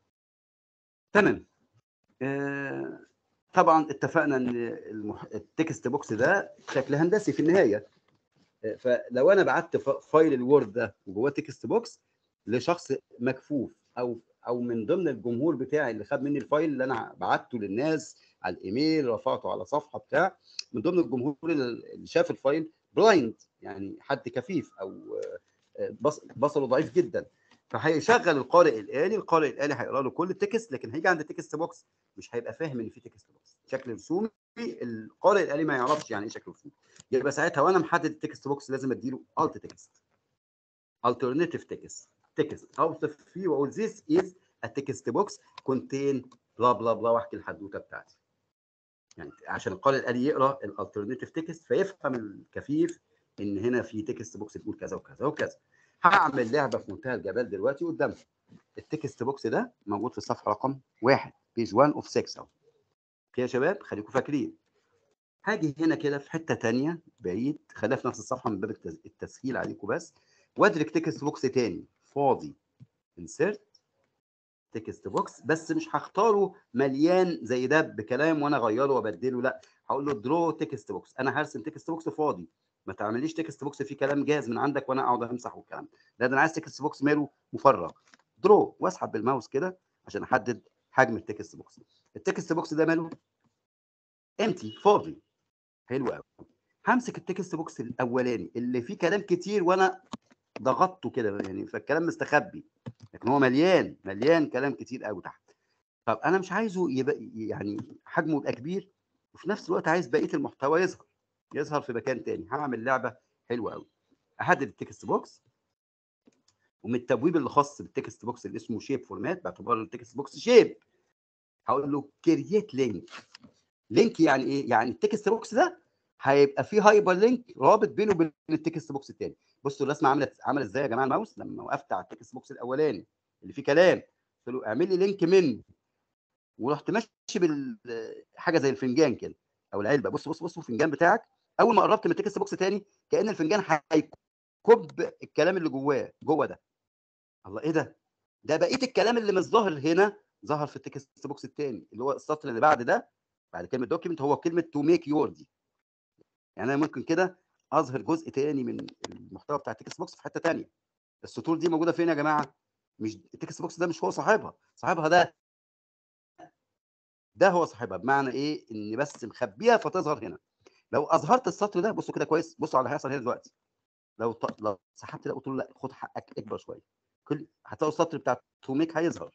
تمام آه طبعا اتفقنا ان المح... التكست بوكس ده شكل هندسي في النهايه آه، فلو انا بعت ف- فايل الوورد ده وجواه تكست بوكس لشخص مكفوف او او من ضمن الجمهور بتاعي اللي خد مني الفايل اللي انا بعته للناس على الايميل رفعته على صفحه بتاع من ضمن الجمهور اللي شاف الفايل بلايند يعني حد كفيف او آه، بص- بصره ضعيف جدا فهيشغل القارئ الالي القارئ الالي هيقرا له كل التكست لكن هيجي عند التكست بوكس مش هيبقى فاهم ان في تكست بوكس شكل رسومي القارئ الالي ما يعرفش يعني ايه شكل رسومي يبقى ساعتها وانا محدد التكست بوكس لازم اديله الت تكست alternative text text اوصف فيه واقول this is a text box contain بلا بلا بلا واحكي الحدوته بتاعتي يعني عشان القارئ الالي يقرا الالترناتيف تكست فيفهم الكفيف ان هنا في تكست بوكس بيقول كذا وكذا وكذا هعمل لعبه في منتهى الجمال دلوقتي قدامكم التكست بوكس ده موجود في الصفحه رقم واحد بيج 1 اوف 6 اهو اوكي يا شباب خليكم فاكرين هاجي هنا كده في حته تانية بعيد خليها في نفس الصفحه من باب التس- التسهيل عليكم بس وادرك تكست بوكس تاني فاضي انسرت تكست بوكس بس مش هختاره مليان زي ده بكلام وانا اغيره وابدله لا هقول له درو تكست بوكس انا هرسم تكست بوكس فاضي ما تعمليش تكست بوكس فيه كلام جاهز من عندك وانا اقعد امسح والكلام لا ده انا عايز تكست بوكس ماله مفرغ درو واسحب بالماوس كده عشان احدد حجم التكست بوكس التكست بوكس ده ماله امتي فاضي حلو قوي همسك التكست بوكس الاولاني اللي فيه كلام كتير وانا ضغطته كده يعني فالكلام مستخبي لكن هو مليان مليان كلام كتير قوي تحت طب انا مش عايزه يبقى يعني حجمه يبقى كبير وفي نفس الوقت عايز بقيه المحتوى يظهر يظهر في مكان تاني هعمل لعبه حلوه قوي احدد التكست بوكس ومن التبويب اللي خاص بالتكست بوكس اللي اسمه شيب فورمات باعتبار التكست بوكس شيب هقول له كرييت لينك لينك يعني ايه يعني التكست بوكس ده هيبقى فيه هايبر لينك رابط بينه وبين التكست بوكس التاني بصوا الرسمه عملت عمل ازاي يا جماعه الماوس لما وقفت على التكست بوكس الاولاني اللي فيه كلام قلت له اعمل لي لينك من ورحت ماشي بالحاجه زي الفنجان كده او العلبه بص بص بص الفنجان بتاعك اول ما قربت من التكست بوكس تاني كان الفنجان هيكب الكلام اللي جواه جوه ده الله ايه ده ده بقيه الكلام اللي مش ظاهر هنا ظهر في التكست بوكس التاني اللي هو السطر اللي بعد ده بعد كلمه دوكيمنت هو كلمه تو ميك يور دي يعني انا ممكن كده اظهر جزء تاني من المحتوى بتاع التكست بوكس في حته تانيه السطور دي موجوده فين يا جماعه مش التكست بوكس ده مش هو صاحبها صاحبها ده ده هو صاحبها بمعنى ايه ان بس مخبيها فتظهر هنا لو اظهرت السطر ده بصوا كده كويس بصوا على اللي هيحصل هنا دلوقتي لو ط... لو سحبت ده قلت له لا خد حقك اكبر شويه كل هتلاقوا السطر بتاع توميك هيظهر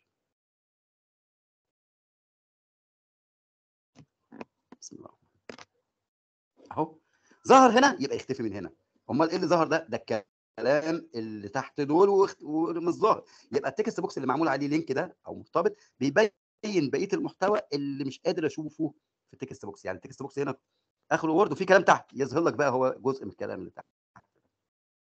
بسم الله اهو ظهر هنا يبقى يختفي من هنا امال ايه اللي ظهر ده ده الكلام اللي تحت دول واخت- ومش ظاهر يبقى التكست بوكس اللي معمول عليه لينك ده او مرتبط بيبين بقيه المحتوى اللي مش قادر اشوفه في التكست بوكس يعني التكست بوكس هنا اخره وورد وفي كلام تحت يظهر لك بقى هو جزء من الكلام اللي تحت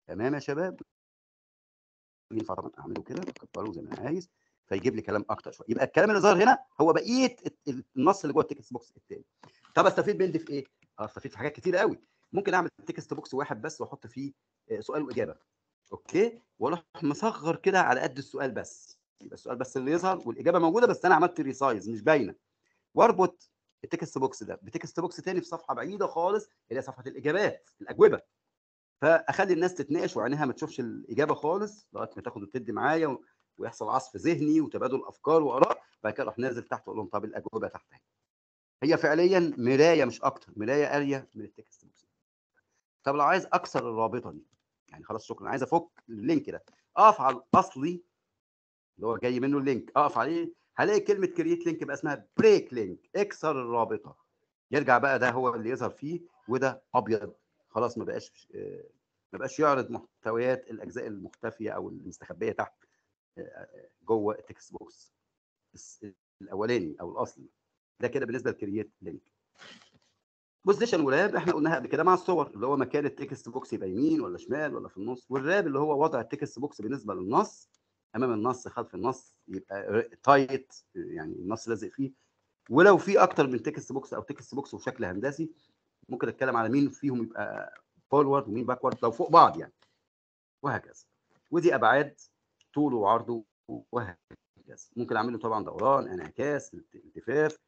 تمام يا شباب ينفع طبعا اعمله كده اكبره زي ما انا عايز فيجيب لي كلام اكتر شويه يبقى الكلام اللي ظاهر هنا هو بقيه النص اللي جوه التكست بوكس التاني طب استفيد من دي في ايه؟ اه استفيد في حاجات كتير قوي ممكن اعمل تكست بوكس واحد بس واحط فيه آه، سؤال واجابه اوكي واروح مصغر كده على قد السؤال بس يبقى السؤال بس اللي يظهر والاجابه موجوده بس انا عملت ريسايز مش باينه واربط التكست بوكس ده بتكست بوكس تاني في صفحه بعيده خالص اللي هي صفحه الاجابات الاجوبه فاخلي الناس تتناقش وعينيها ما تشوفش الاجابه خالص لغايه ما تاخد وتدي معايا و- ويحصل عصف ذهني وتبادل افكار واراء بعد كده اروح نازل تحت واقول لهم طب الاجوبه تحت اهي هي فعليا مرايه مش اكتر مرايه قاريه من التكست بوكس طب لو عايز اكسر الرابطه دي يعني خلاص شكرا عايز افك اللينك ده اقف على الاصلي اللي هو جاي منه اللينك اقف عليه هلاقي كلمه كرييت لينك يبقى اسمها بريك لينك اكسر الرابطه يرجع بقى ده هو اللي يظهر فيه وده ابيض خلاص ما بقاش آه، ما بقاش يعرض محتويات الاجزاء المختفيه او المستخبيه تحت آه، آه، جوه التكست بوكس الس- الاولاني او الاصلي ده كده بالنسبه للكرييت لينك بوزيشن ولاب احنا قلناها قبل كده مع الصور اللي هو مكان التكست بوكس يبقى يمين ولا شمال ولا في النص والراب اللي هو وضع التكست بوكس بالنسبه للنص امام النص خلف النص يبقى تايت يعني النص لازق فيه ولو في اكتر من تكست بوكس او تكست بوكس وشكل هندسي ممكن اتكلم على مين فيهم يبقى فورورد ومين باكورد لو فوق بعض يعني وهكذا ودي ابعاد طوله وعرضه وهكذا ممكن اعمل له طبعا دوران انعكاس التفاف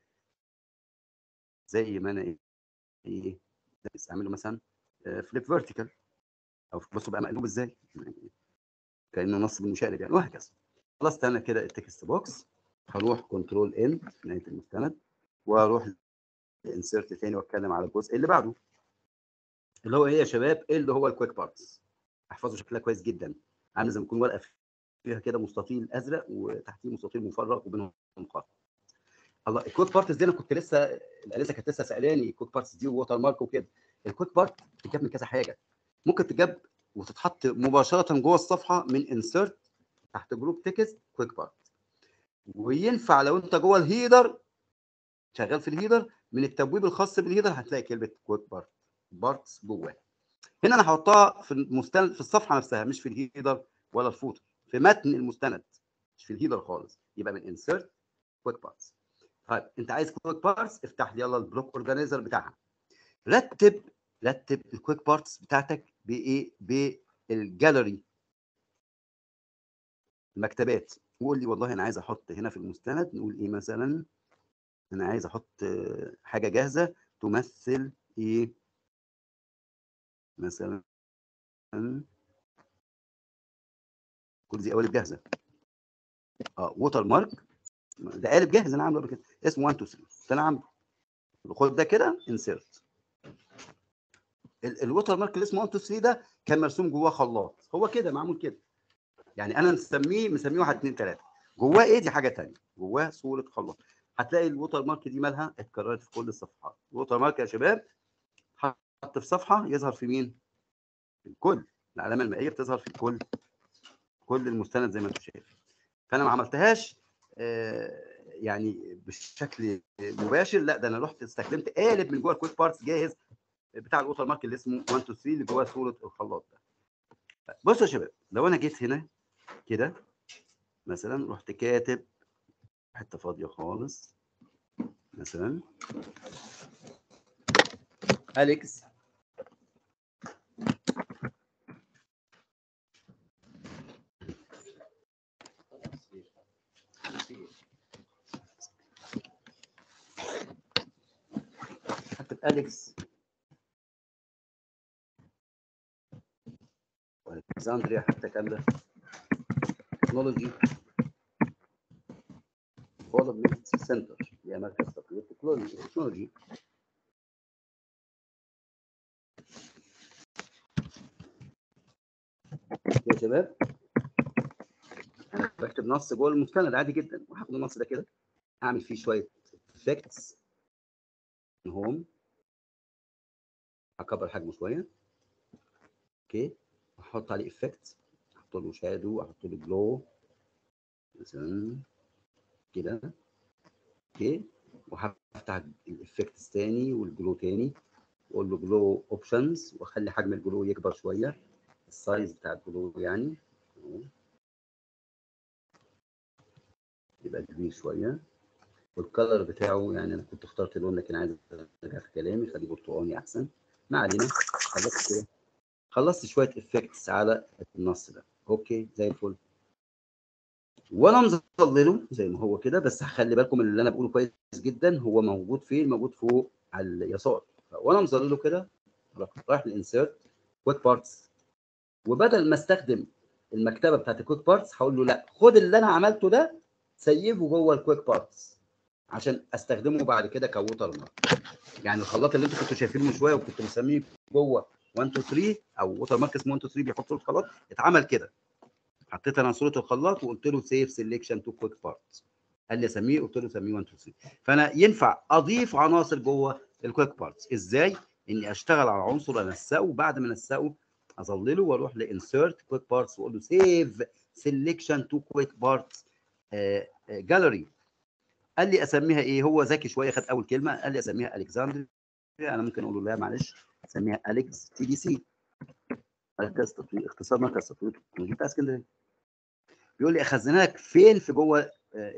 زي ما انا ايه بس اعمل له مثلا فليب فيرتيكال او بصوا بقى مقلوب ازاي يعني كانه نص بالمشقلب يعني وهكذا خلصت انا كده التكست بوكس هروح كنترول ان نهايه المستند واروح انسيرت تاني واتكلم على الجزء اللي بعده اللي هو ايه يا شباب اللي هو الكويك بارتس احفظوا شكلها كويس جدا عامل زي ما يكون ورقه فيها كده مستطيل ازرق وتحتيه مستطيل مفرغ وبينهم خط الله الكويك بارتس دي انا كنت لسه الانسه كانت لسه سالاني الكويك بارتس دي ووتر مارك وكده الكويك بارت تتجاب من كذا حاجه ممكن تجاب وتتحط مباشره جوه الصفحه من انسيرت تحت جروب تكست كويك بارت وينفع لو انت جوه الهيدر شغال في الهيدر من التبويب الخاص بالهيدر هتلاقي كلمه كويك بارت بارتس جواه هنا انا هحطها في المستند في الصفحه نفسها مش في الهيدر ولا الفوتر في متن المستند مش في الهيدر خالص يبقى من انسيرت كويك بارتس طيب انت عايز كويك بارتس افتح لي يلا البلوك اورجانيزر بتاعها رتب رتب الكويك بارتس بتاعتك بايه بالجاليري المكتبات وقول لي والله انا عايز احط هنا في المستند نقول ايه مثلا انا عايز احط آه، حاجه جاهزه تمثل ايه مثلا كل دي قوالب جاهزه اه ووتر مارك ده قالب جاهز انا عامله قبل كده اسمه 1 2 3 ده انا عامله خد ده كده انسيرت الووتر مارك اللي اسمه 1 2 3 ده كان مرسوم جواه خلاط هو كده معمول كده يعني انا مسميه مسميه 1 2 3 جواه ايه دي حاجه ثانيه جواه صوره خلاط هتلاقي الووتر مارك دي مالها اتكررت في كل الصفحات الووتر مارك يا شباب حط في صفحه يظهر في مين في الكل العلامه المائيه بتظهر في الكل كل المستند زي ما انت شايف فانا ما عملتهاش آه، يعني بشكل مباشر لا ده انا رحت استخدمت قالب من جوه الكويك بارتس جاهز بتاع الووتر مارك اللي اسمه 1 2 3 اللي جواه صوره الخلاط ده بصوا يا شباب لو انا جيت هنا كده مثلا رحت كاتب حته فاضيه خالص مثلا اليكس حتى اليكس والكسندريا حتى كامله تكنولوجي ديفلوبمنت سنتر اللي هي مركز تطوير تكنولوجي يا شباب انا بكتب نص جوه المستند عادي جدا وهاخد النص ده كده اعمل فيه شويه افكتس هوم هكبر حجمه شويه اوكي احط عليه افكت احط له شادو احط له جلو مثلا كده اوكي وهفتح الافكتس تاني والجلو تاني واقول له جلو اوبشنز واخلي حجم الجلو يكبر شويه السايز بتاع الجلو يعني أهو. يبقى كبير شويه والكلر بتاعه يعني انا كنت اخترت لون لكن عايز ارجع في كلامي خليه برتقاني احسن ما علينا خلصت كده خلصت شويه افكتس على النص ده اوكي زي الفل وانا مظلله زي ما هو كده بس هخلي بالكم من اللي انا بقوله كويس جدا هو موجود فين موجود فوق على اليسار وانا مظلله كده رايح للانسيرت كويك بارتس وبدل ما استخدم المكتبه بتاعت الكويك بارتس هقول له لا خد اللي انا عملته ده سيبه جوه الكويك بارتس عشان استخدمه بعد كده كووتر مارك يعني الخلاط اللي انتوا كنتوا شايفينه من شويه وكنت مسميه جوه 1 2 3 او ووتر مارك اسمه 1 2 3 بيحط له الخلاط اتعمل كده حطيت انا صوره الخلاط وقلت له سيف سيلكشن تو كويك بارتس قال لي اسميه قلت له سميه 1 2 3 فانا ينفع اضيف عناصر جوه الكويك بارتس ازاي اني اشتغل على عنصر انسقه وبعد ما انسقه اظلله واروح لانسيرت كويك بارتس واقول له سيف سيلكشن تو كويك بارتس جاليري قال لي اسميها ايه هو ذكي شويه خد اول كلمه قال لي اسميها الكسندريا انا ممكن اقول له لا معلش سميها اليكس تي دي سي مركز تطوير اختصار مركز تطوير التكنولوجيا بتاع اسكندريه بيقول لي اخزنها لك فين في جوه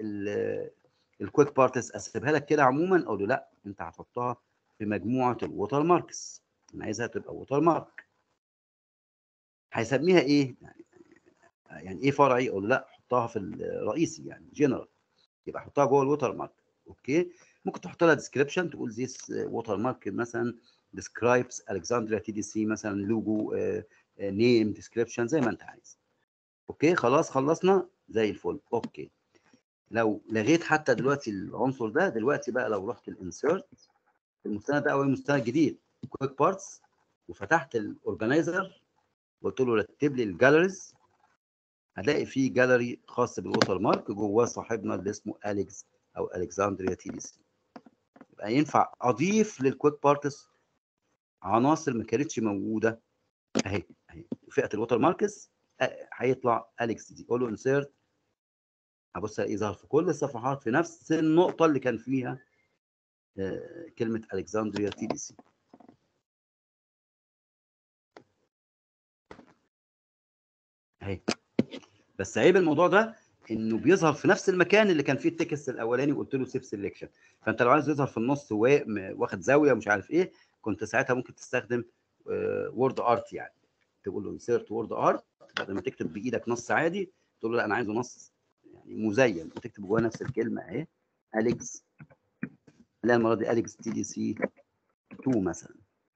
الكويك بارتس اسيبها لك كده عموما اقول له لا انت هتحطها في مجموعه الووتر ماركس انا عايزها تبقى ووتر مارك هيسميها ايه يعني, يعني ايه فرعي اقول له لا حطها في الرئيسي يعني جنرال يبقى حطها جوه الووتر مارك اوكي ممكن تحط لها ديسكريبشن تقول ذيس ووتر مارك مثلا describes الكسندريا تي دي سي مثلا لوجو نيم ديسكريبشن زي ما انت عايز اوكي خلاص خلصنا زي الفل اوكي لو لغيت حتى دلوقتي العنصر ده دلوقتي بقى لو رحت الانسيرت المستند ده اول مستند جديد كويك بارتس وفتحت الاورجنايزر قلت له رتب لي الجاليريز هلاقي فيه جاليري خاص بالووتر مارك جواه صاحبنا اللي اسمه اليكس او الكسندريا تي دي سي يبقى ينفع اضيف للكويك بارتس عناصر ما كانتش موجوده اهي اهي فئه الووتر ماركس هيطلع اليكس دي اقول له انسيرت هبص الاقيه ظهر في كل الصفحات في نفس النقطه اللي كان فيها كلمه الكسندريا تي دي سي اهي بس عيب الموضوع ده انه بيظهر في نفس المكان اللي كان فيه التكست الاولاني وقلت له سيف سيلكشن فانت لو عايز يظهر في النص واخد زاويه مش عارف ايه كنت ساعتها ممكن تستخدم وورد ارت يعني تقول له انسيرت وورد ارت بدل ما تكتب بايدك نص عادي تقول له لا انا عايزه نص يعني مزين وتكتب جواه نفس الكلمه اهي اليكس لا المره دي اليكس تي دي سي 2 مثلا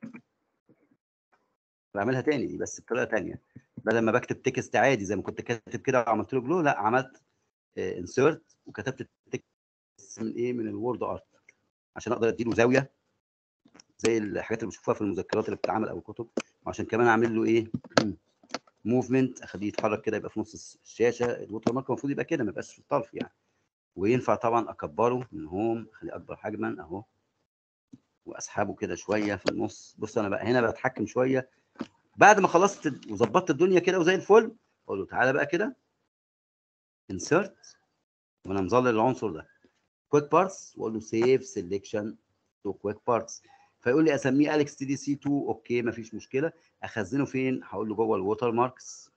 بعملها تاني دي بس بطريقه تانيه بدل ما بكتب تكست عادي زي ما كنت كاتب كده وعملت له جلو لا عملت انسيرت وكتبت التكست من ايه من الوورد ارت عشان اقدر اديله زاويه زي الحاجات اللي بشوفها في المذكرات اللي بتتعمل او الكتب وعشان كمان اعمل له ايه موفمنت اخليه يتحرك كده يبقى في نص الشاشه الووتر مارك المفروض يبقى كده ما يبقاش في الطرف يعني وينفع طبعا اكبره من هوم اخليه اكبر حجما اهو واسحبه كده شويه في النص بص انا بقى هنا بتحكم شويه بعد ما خلصت وظبطت الدنيا كده وزي الفل اقول له تعالى بقى كده انسرت وانا مظلل العنصر ده كويك بارتس واقول له سيف سيلكشن تو كويك بارتس فيقول لي اسميه اليكس تي دي سي 2 اوكي مفيش مشكله اخزنه فين هقول له جوه الووتر ماركس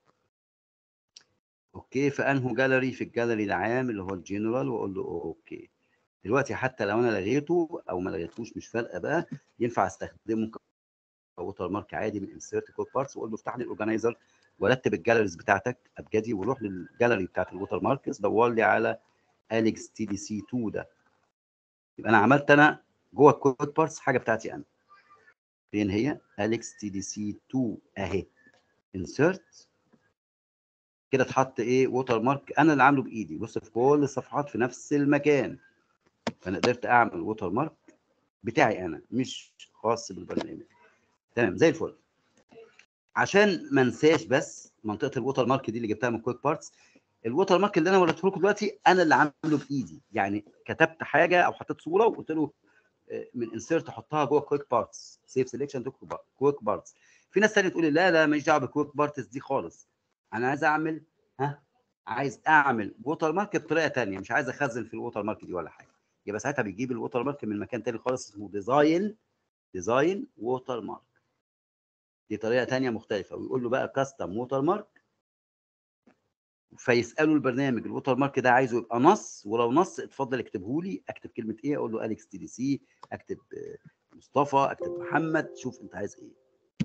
اوكي في انهو جاليري في الجاليري العام اللي هو الجنرال واقول له اوكي دلوقتي حتى لو انا لغيته او ما لغيتوش مش فارقه بقى ينفع استخدمه كووتر مارك عادي من انسيرت كود بارتس واقول له افتح لي الاورجنايزر ورتب الجاليريز بتاعتك ابجدي وروح للجاليري بتاعت الووتر ماركس دور لي على اليكس تي دي سي 2 ده يبقى انا عملت انا جوه الكود بارتس حاجه بتاعتي انا فين هي اليكس تي دي سي 2 اهي انسيرت كده اتحط ايه ووتر مارك انا اللي عامله بايدي بص في كل الصفحات في نفس المكان فانا قدرت اعمل ووتر مارك بتاعي انا مش خاص بالبرنامج تمام زي الفل عشان ما انساش بس منطقه الووتر مارك دي اللي جبتها من كويك بارتس الووتر مارك اللي انا وريته لكم دلوقتي انا اللي عامله بايدي يعني كتبت حاجه او حطيت صوره وقلت له من انسيرت احطها جوه كويك بارتس سيف سيلكشن تو كويك بارتس في ناس ثانيه تقول لي لا لا ماليش دعوه بكويك بارتس دي خالص انا عايز اعمل ها عايز اعمل ووتر مارك بطريقه ثانيه مش عايز اخزن في الووتر مارك دي ولا حاجه يبقى ساعتها بيجيب الووتر مارك من مكان ثاني خالص اسمه ديزاين ديزاين ووتر مارك دي طريقه تانية مختلفه ويقول له بقى كاستم ووتر مارك فيسالوا البرنامج الووتر مارك ده عايزه يبقى نص ولو نص اتفضل اكتبه لي اكتب كلمه ايه اقول له اليكس تي دي سي اكتب آه، مصطفى اكتب محمد شوف انت عايز ايه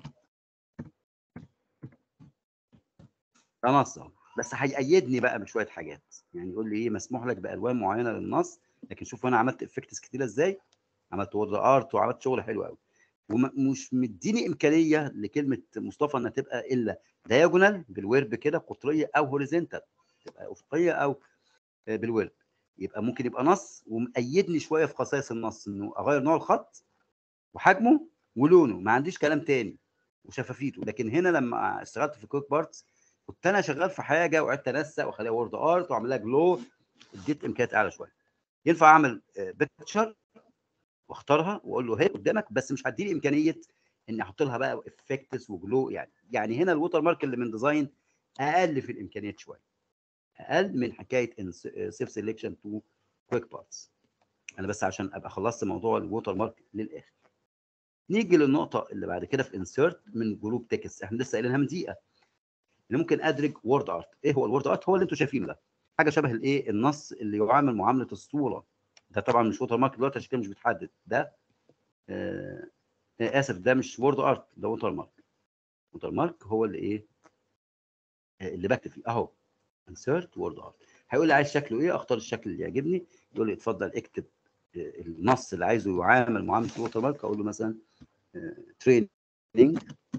ده نص اهو بس هيقيدني بقى بشويه حاجات يعني يقول لي ايه مسموح لك بالوان معينه للنص لكن شوف انا عملت افكتس كتيره ازاي عملت وورد ارت وعملت شغل حلو قوي ومش مديني امكانيه لكلمه مصطفى انها تبقى الا دايجونال بالورب كده قطريه او هوريزونتال تبقى افقيه او آه، بالورب يبقى ممكن يبقى نص ومقيدني شويه في خصائص النص انه اغير نوع الخط وحجمه ولونه ما عنديش كلام تاني وشفافيته لكن هنا لما اشتغلت في كويك بارتس كنت انا شغال في حاجه وقعدت انسق واخليها وورد ارت واعمل لها جلو اديت امكانيات اعلى شويه ينفع اعمل بيكتشر واختارها واقول له هي قدامك بس مش هديني امكانيه اني احط لها بقى افكتس وجلو يعني يعني هنا الووتر مارك اللي من ديزاين اقل في الامكانيات شويه اقل من حكايه سيف سيلكشن تو كويك بارتس انا بس عشان ابقى خلصت موضوع الووتر مارك للاخر نيجي للنقطه اللي بعد كده في انسيرت من جروب تكست احنا لسه قايلينها من دقيقه اللي ممكن ادرج وورد ارت ايه هو الوورد ارت هو اللي انتم شايفينه ده حاجه شبه الايه النص اللي يعامل معامله الصوره ده طبعا مش ووتر مارك دلوقتي عشان كده مش بيتحدد ده آه آه، اسف ده مش وورد ارت ده ووتر مارك ووتر مارك هو اللي ايه آه، اللي بكتب فيه اهو انسيرت وورد ارت هيقول لي عايز شكله ايه اختار الشكل اللي يعجبني يقول لي اتفضل اكتب آه، النص اللي عايزه يعامل معامله الووتر مارك اقول له مثلا تريننج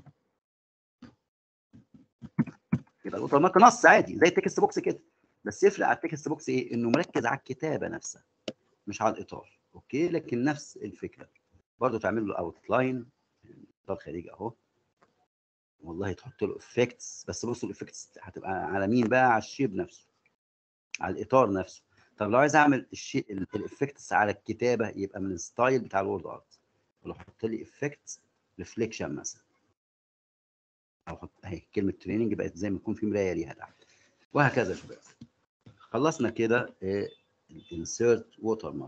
يبقى الووتر مارك نص عادي زي التكست بوكس كده بس يفرق على التكست بوكس ايه انه مركز على الكتابه نفسها مش على الاطار اوكي لكن نفس الفكره برضه تعمل له اوت لاين اطار خارجي اهو والله تحط له افكتس بس بصوا الافكتس هتبقى على مين بقى على الشيب نفسه على الاطار نفسه طب لو عايز اعمل الشيء الافكتس على الكتابه يبقى من الستايل بتاع الوورد ارت لو حط لي افكت ريفليكشن مثلا او حط اهي كلمه تريننج بقت زي ما يكون في مرايه ليها تحت وهكذا يا شباب خلصنا كده الانسيرت ووتر مارك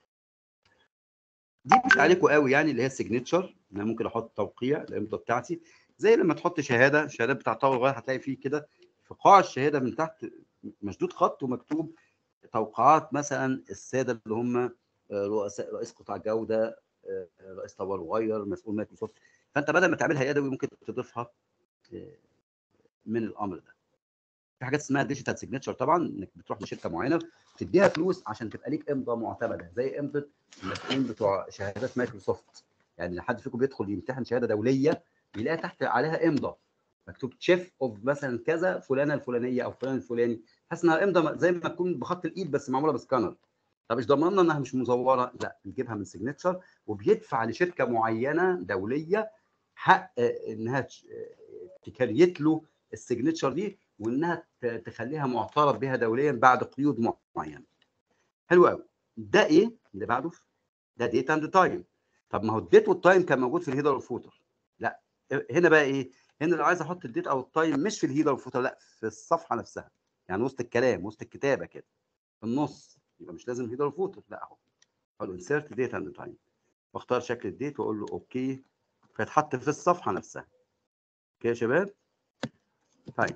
دي مش عليكم قوي يعني اللي هي السيجنتشر انا ممكن احط توقيع الامضه بتاعتي زي لما تحط شهاده الشهادات بتاع طاوله الغايه هتلاقي فيه كده في قاع الشهاده من تحت مشدود خط ومكتوب توقعات مثلا الساده اللي هم آه، رؤساء رئيس قطاع جوده آه، رئيس طاوله الغير مسؤول مايكروسوفت فانت بدل ما تعملها يدوي ممكن تضيفها آه، من الامر ده في حاجات اسمها ديجيتال سيجنتشر طبعا انك بتروح لشركه معينه تديها فلوس عشان تبقى ليك امضه معتمده زي امضه المسؤولين بتوع شهادات مايكروسوفت يعني لو حد فيكم بيدخل يمتحن شهاده دوليه بيلاقي تحت عليها امضه مكتوب تشيف اوف مثلا كذا فلانه الفلانيه او فلان الفلاني حاسس انها امضه زي ما تكون بخط الايد بس معموله بسكانر طب مش ضمننا انها مش مزوره لا بيجيبها من سيجنتشر وبيدفع لشركه معينه دوليه حق آه، انها تش- آه، تكريت له السيجنتشر دي وانها ت- تخليها معترف بها دوليا بعد قيود معينه. حلو قوي. ده ايه؟ اللي بعده ده ديت اند تايم. طب ما هو الديت والتايم كان موجود في الهيدر والفوتر. لا هنا بقى ايه؟ هنا لو عايز احط الديت او التايم مش في الهيدر والفوتر لا في الصفحه نفسها. يعني وسط الكلام وسط الكتابه كده. في النص يبقى مش لازم هيدر والفوتر لا اهو. اقول له انسيرت ديت اند تايم. واختار شكل الديت واقول له اوكي فيتحط في الصفحه نفسها. اوكي يا شباب؟ طيب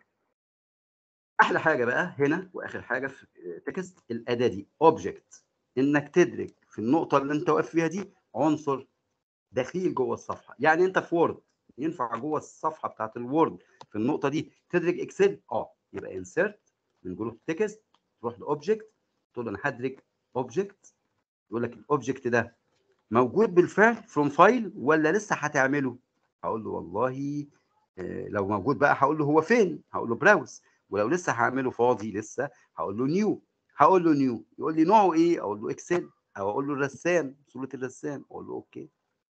احلى حاجه بقى هنا واخر حاجه في تكست الاداه دي اوبجكت انك تدرج في النقطه اللي انت واقف فيها دي عنصر دخيل جوه الصفحه يعني انت في وورد ينفع جوه الصفحه بتاعت الوورد في النقطه دي تدرج اكسل اه يبقى انسيرت من جروب تكست تروح لاوبجكت تقول له انا هدرج اوبجكت يقول لك الاوبجكت ده موجود بالفعل فروم فايل ولا لسه هتعمله هقول له والله آه، لو موجود بقى هقول له هو فين هقول له براوز ولو لسه هعمله فاضي لسه هقول له نيو هقول له نيو يقول لي نوعه ايه اقول له اكسل او اقول له الرسام صوره الرسام اقول له اوكي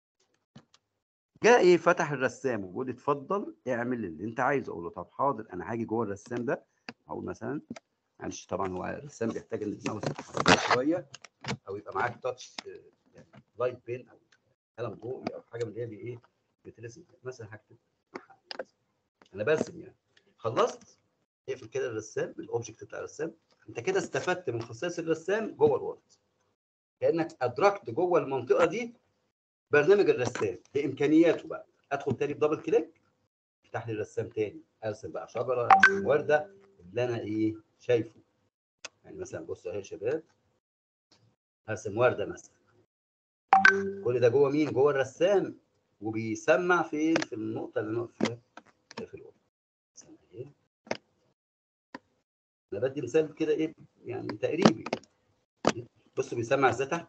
جاء ايه فتح الرسام وبيقول لي اتفضل اعمل اللي انت عايزه اقول له طب حاضر انا هاجي جوه الرسام ده اقول مثلا معلش طبعا هو الرسام بيحتاج ان الماوس يتحرك شويه او يبقى معاك تاتش آه، يعني لايت بين او قلم ضوئي او حاجه من اللي هي بي- ايه بترسم مثلا هكتب انا برسم يعني خلصت اقفل كده الرسام الاوبجكت بتاع الرسام انت كده استفدت من خصائص الرسام جوه الوورد كانك ادركت جوه المنطقه دي برنامج الرسام بامكانياته بقى ادخل تاني بدبل كليك يفتح لي الرسام تاني ارسم بقى شجره ارسم ورده اللي انا ايه شايفه يعني مثلا بصوا اهي يا شباب هرسم ورده مثلا كل ده جوه مين؟ جوه الرسام وبيسمع فين؟ في النقطه اللي نقف فيها في الورد مثلا اهي انا بدي مثال كده ايه يعني تقريبي بصوا بيسمع ازاي تحت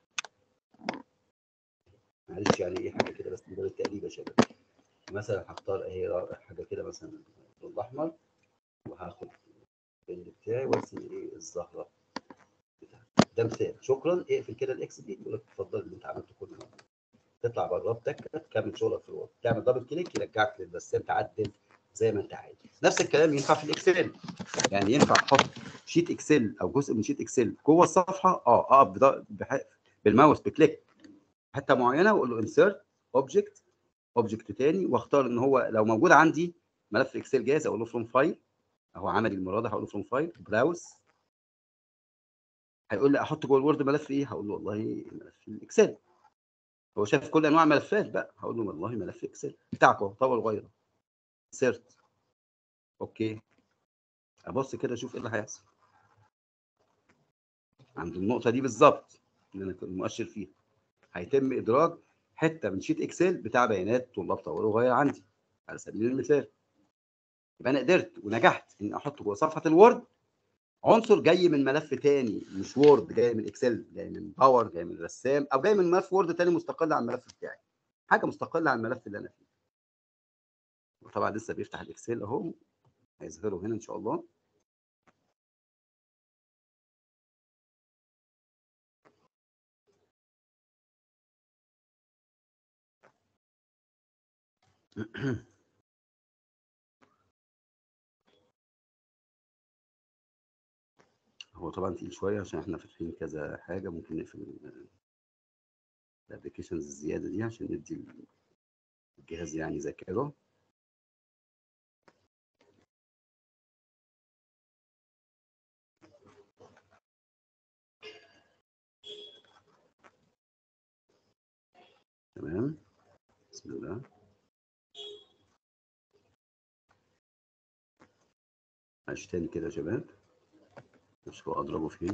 معلش يعني ايه حاجه كده بس من باب التقريب يا شباب مثلا هختار اهي حاجه كده مثلا اللون الاحمر وهاخد البند بتاعي وارسم ايه الزهره بتاعتي ده مثال شكرا اقفل كده الاكس دي يقول لك اتفضل اللي انت عملته كله تطلع بره بتاعك تكمل شغلك في الوورد تعمل دبل كليك يرجعك للرسام تعدل زي ما انت عايز نفس الكلام ينفع في الاكسل يعني ينفع احط شيت اكسل او جزء من شيت اكسل جوه الصفحه اه اقف بض- بح- بالماوس بكليك حته معينه واقول له انسيرت اوبجكت اوبجكت تاني واختار ان هو لو موجود عندي ملف اكسل جاهز اقول له فروم فايل اهو عملي المره دي هقول له فروم فايل براوز هيقول لي احط جوه الوورد ملف ايه هقول له والله ملف الاكسل هو شاف كل انواع الملفات بقى هقول له والله ملف اكسل بتاعك اهو طور وغيره سيرت اوكي ابص كده اشوف ايه اللي هيحصل عند النقطه دي بالظبط اللي انا كنت مؤشر فيها هيتم ادراج حته من شيت اكسل بتاع بيانات طلاب طور وغير عندي على سبيل المثال يبقى انا قدرت ونجحت ان احط جوه صفحه الوورد عنصر جاي من ملف تاني مش وورد جاي من اكسل جاي من باور جاي من رسام او جاي من ملف وورد تاني مستقل عن الملف بتاعي حاجه مستقله عن الملف اللي انا فيه وطبعا لسه بيفتح الاكسل اهو هيظهره هنا ان شاء الله هو طبعا تقيل شويه عشان احنا فاتحين كذا حاجه ممكن نقفل الابلكيشنز الزياده دي عشان ندي الجهاز يعني ذاكره تمام بسم الله معلش تاني كده يا شباب مش هو اضربه فين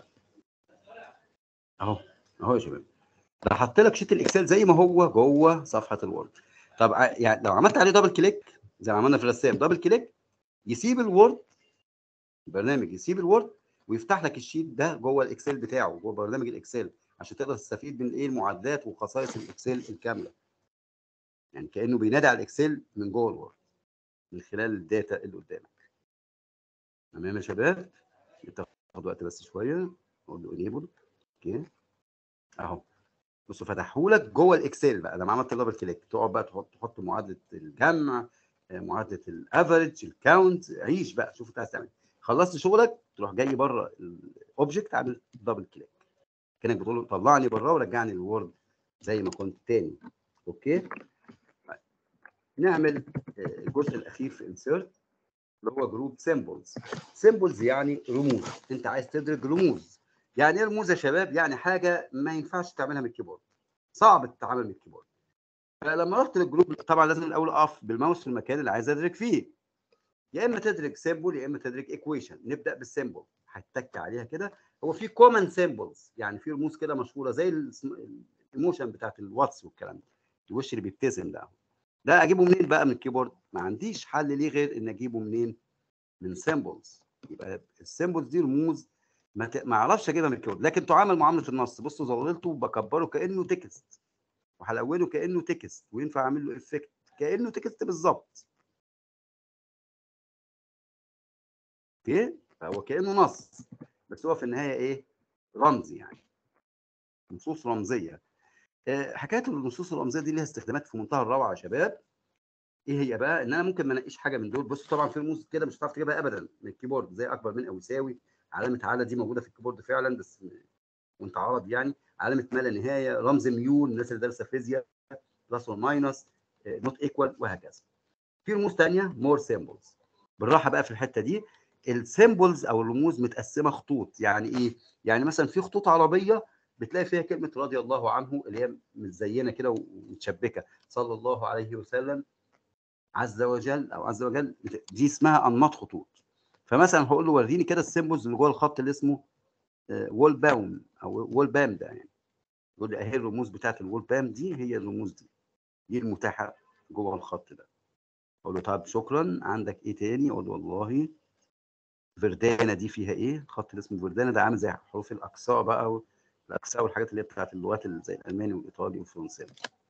اهو اهو يا شباب ده حط لك شيت الاكسل زي ما هو جوه صفحه الوورد طب ع- يعني لو عملت عليه دبل كليك زي ما عملنا في الرسام دبل كليك يسيب الوورد البرنامج يسيب الوورد ويفتح لك الشيت ده جوه الاكسل بتاعه جوه برنامج الاكسل عشان تقدر تستفيد من ايه المعدات وخصائص الاكسل الكامله يعني كانه بينادي على الاكسل من جوه الوورد من خلال الداتا اللي قدامك تمام يا شباب تاخد وقت بس شويه اقول له انيبل اوكي اهو بصوا فتحهولك جوه الاكسل بقى لما عملت دبل كليك تقعد بقى تحط تحط معادله الجمع آه، معادله الافريج الكاونت عيش بقى شوف انت عايز تعمل إيه. خلصت شغلك تروح جاي بره الاوبجكت عامل دبل كليك كانك بتقول له طلعني بره ورجعني للوورد زي ما كنت تاني اوكي طيب. نعمل آه، الجزء الاخير في انسيرت اللي هو جروب سيمبلز سيمبلز يعني رموز انت عايز تدرج رموز يعني ايه رموز يا شباب يعني حاجه ما ينفعش تعملها من الكيبورد صعب تتعمل من الكيبورد فلما رحت للجروب طبعا لازم الاول اقف بالماوس في المكان اللي عايز ادرج فيه يا اما تدرج سيمبل يا اما تدرج ايكويشن نبدا بالسيمبل هتك عليها كده هو في كومن سيمبلز يعني في رموز كده مشهوره زي السم- الايموشن بتاعت الواتس والكلام ده الوش اللي بيبتسم ده ده اجيبه منين بقى من الكيبورد ما عنديش حل ليه غير ان اجيبه منين من سيمبلز يبقى السيمبلز دي رموز ما, ت... ما اعرفش اجيبها من الكيبورد لكن تعامل معامله النص بصوا ظللته بكبره كانه تكست وهلونه كانه تكست وينفع اعمل له افكت كانه تكست بالظبط اوكي فهو كانه نص بس هو في النهايه ايه رمزي يعني نصوص رمزيه آه، حكايه النصوص الرمزيه دي ليها استخدامات في منتهى الروعه يا شباب ايه هي بقى ان انا ممكن ما انقيش حاجه من دول بص طبعا في رموز كده مش هتعرف تجيبها ابدا من الكيبورد زي اكبر من او يساوي علامه على دي موجوده في الكيبورد فعلا بس وانت عرض يعني علامه ما لا نهايه رمز ميول الناس اللي دارسه فيزياء بلس وماينس نوت ايكوال وهكذا في رموز ثانيه مور سيمبلز بالراحه بقى في الحته دي السيمبلز او الرموز متقسمه خطوط يعني ايه يعني مثلا في خطوط عربيه بتلاقي فيها كلمه رضي الله عنه اللي هي متزينه كده ومتشبكه صلى الله عليه وسلم عز وجل او عز وجل دي اسمها انماط خطوط فمثلا هقول له وريني كده السيمبلز اللي جوه الخط اللي اسمه وول باوم او وول بام ده يعني يقول لي اهي الرموز بتاعت الوول بام دي هي الرموز دي دي المتاحه جوه الخط ده اقول له طب شكرا عندك ايه تاني اقول له والله فردانا دي فيها ايه الخط اللي اسمه فردانا ده عامل زي حروف الاقصاء بقى الاقصاء والحاجات اللي هي بتاعت اللغات اللي زي الالماني والايطالي والفرنساوي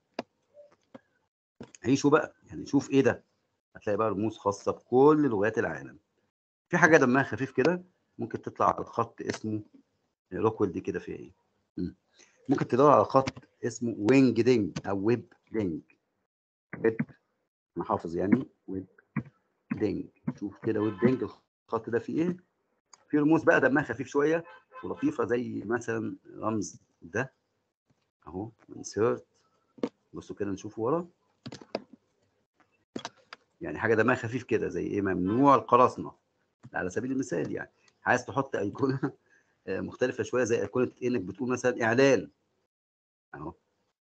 عيشوا بقى يعني شوف ايه ده هتلاقي بقى رموز خاصه بكل لغات العالم في حاجه دمها خفيف كده ممكن تطلع على الخط اسمه روكويل دي كده فيها ايه مم. ممكن تدور على خط اسمه وينج دينج او ويب دينج ويب انا حافظ يعني ويب دينج شوف كده ويب دينج الخط ده فيه ايه في رموز بقى دمها خفيف شويه ولطيفه زي مثلا رمز ده اهو انسيرت بصوا كده نشوفه ورا يعني حاجه دمها خفيف كده زي ايه ممنوع القراصنه على سبيل المثال يعني عايز تحط ايقونه مختلفه شويه زي ايقونه انك بتقول مثلا اعلان اهو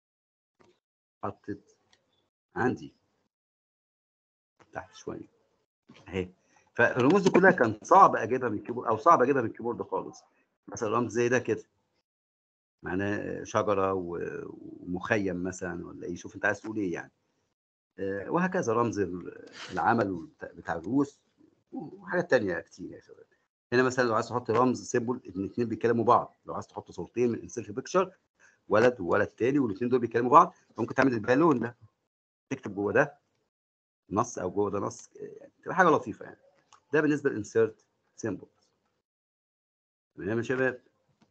حطت عندي تحت شويه اهي فالرموز دي كلها كان صعب اجيبها من الكيبورد او صعب اجيبها من الكيبورد خالص مثلا رمز زي ده كده معناه شجره ومخيم مثلا ولا ايه شوف انت عايز تقول ايه يعني وهكذا رمز العمل بتاع الروس وحاجات تانية كتير يا شباب هنا مثلا لو عايز تحط رمز سيمبل ان الاثنين بيكلموا بعض لو عايز تحط صورتين من انسيرت بيكتشر ولد وولد تاني والاثنين دول بيكلموا بعض ممكن تعمل البالون ده تكتب جوه ده نص او جوه ده نص يعني تبقى حاجه لطيفه يعني ده بالنسبه للانسيرت سيمبل تمام يا شباب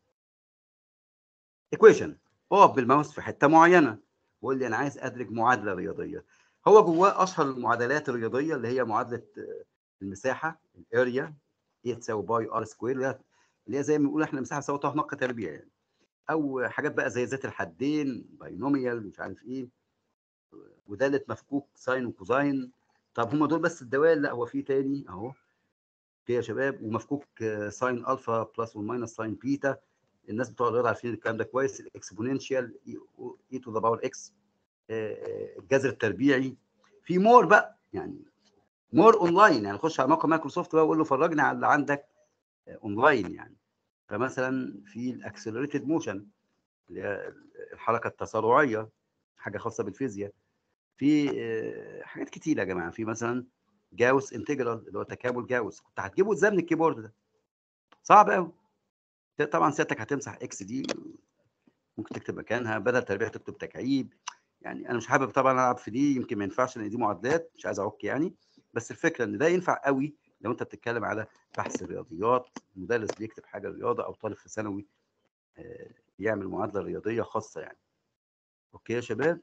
ايكويشن اقف بالماوس في حته معينه وقول لي انا عايز ادرج معادله رياضيه هو جواه اشهر المعادلات الرياضيه اللي هي معادله المساحه الاريا هي تساوي باي ار سكوير اللي هي زي ما بنقول احنا المساحه بتساوي طه نق تربيع يعني او حاجات بقى زي ذات الحدين باينوميال مش عارف ايه وداله مفكوك ساين وكوزاين طب هم دول بس الدوال لا هو في تاني اهو كده يا شباب ومفكوك ساين الفا بلس والماينس ساين بيتا الناس بتوع الرياضه عارفين الكلام ده كويس الاكسبوننشال اي تو ذا باور اكس الجذر التربيعي في مور بقى يعني مور اونلاين يعني خش على موقع مايكروسوفت بقى وقول له فرجني على اللي عندك اونلاين يعني فمثلا في الاكسلريتد موشن اللي هي الحركه التسارعيه حاجه خاصه بالفيزياء في حاجات كتير يا جماعه في مثلا جاوس انتجرال اللي هو تكامل جاوس كنت هتجيبه ازاي من الكيبورد ده صعب قوي طبعا سيادتك هتمسح اكس دي ممكن تكتب مكانها بدل تربيع تكتب تكعيب يعني انا مش حابب طبعا العب في دي يمكن ما ينفعش لان دي معادلات مش عايز اعك يعني بس الفكره ان ده ينفع قوي لو انت بتتكلم على بحث الرياضيات مدرس بيكتب حاجه رياضه او طالب في ثانوي يعمل معادله رياضيه خاصه يعني اوكي يا شباب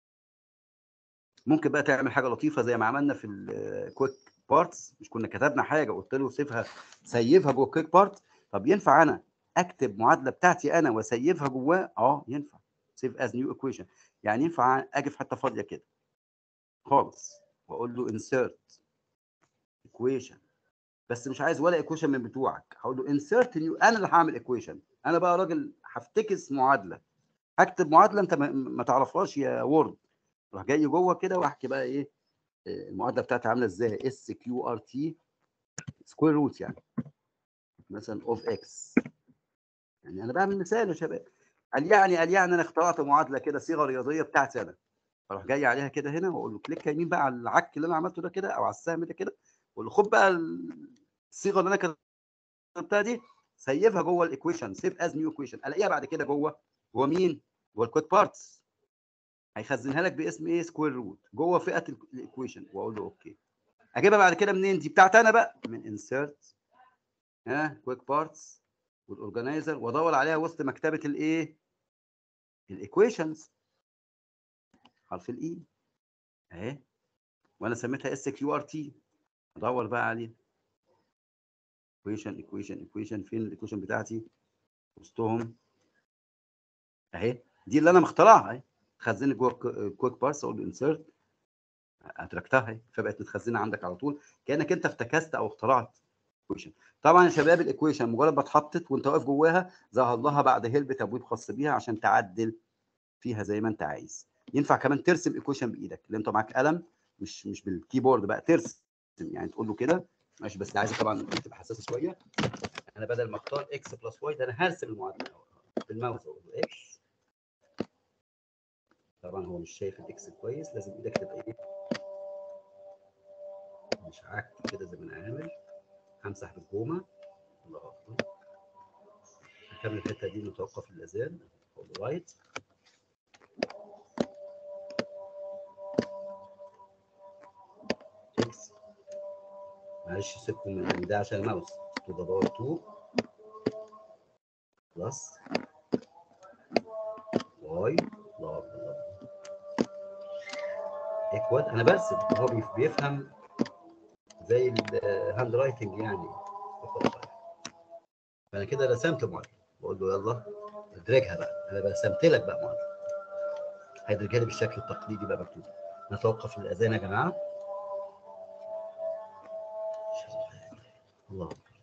ممكن بقى تعمل حاجه لطيفه زي ما عملنا في الكويك بارتس مش كنا كتبنا حاجه قلت له سيفها سيفها جوه الكويك بارت طب ينفع انا اكتب معادله بتاعتي انا واسيفها جواه اه ينفع سيف از نيو ايكويشن يعني ينفع اجي في حته فاضيه كده خالص واقول له انسيرت ايكويشن بس مش عايز ولا ايكويشن من بتوعك هقول له انسيرت نيو انا اللي هعمل ايكويشن انا بقى راجل هفتكس معادله هكتب معادله انت ما تعرفهاش يا وورد اروح جاي جوه كده واحكي بقى ايه المعادله بتاعتي عامله ازاي اس كيو ار تي سكوير روت يعني مثلا اوف اكس يعني انا بعمل مثال يا شباب قال يعني قال يعني انا اخترعت معادله كده صيغه رياضيه بتاعتي انا اروح جاي عليها كده هنا واقول له كليك يمين بقى على العك اللي انا عملته ده كده او على السهم ده كده واقول له خد بقى الصيغه اللي انا كتبتها دي سيفها جوه الايكويشن سيف از نيو ايكويشن الاقيها بعد كده جوه جوه مين؟ جوه الكويك بارتس هيخزنها لك باسم ايه سكوير روت جوه فئه الايكويشن واقول له اوكي اجيبها بعد كده منين دي بتاعتي انا بقى من انسيرت ها كويك بارتس والاورجنايزر وادور عليها وسط مكتبه الايه الايكويشنز حرف الاي اهي وانا سميتها اس كيو ار تي ادور بقى عليه ايكويشن ايكويشن ايكويشن فين الايكويشن بتاعتي وسطهم اهي دي اللي انا مخترعها اهي خزنت جوه كويك بارس اقول له انسيرت ادركتها اهي فبقت متخزنه عندك على طول كانك انت افتكست او اخترعت ايكويشن طبعا يا شباب الايكويشن مجرد ما اتحطت وانت واقف جواها ظهر لها بعد هيلب تبويب خاص بيها عشان تعدل فيها زي ما انت عايز ينفع كمان ترسم ايكويشن بايدك اللي انت معاك قلم مش مش بالكيبورد بقى ترسم يعني تقول له كده ماشي بس عايز طبعا تبقى حساسه شويه انا بدل ما اختار اكس بلس واي ده انا هرسم المعادله بالماوس اقول له اكس طبعا هو مش شايف الاكس كويس لازم ايدك تبقى ايه مش عك كده زي ما انا عامل همسح بالجومه الله اكبر هكمل الحته دي متوقف الاذان اقول له رايت اكس معلش سيبكم من ده عشان الماوس تو ذا باور 2 بلس واي الله الله ايكوال انا برسم هو بيف- بيفهم زي الهاند رايتنج يعني فانا كده رسمت معادله بقول له يلا ادرجها بقى انا رسمت لك بقى معادله هيدرجها لي بالشكل التقليدي بقى مكتوب نتوقف الاذان يا جماعه الله أكبر.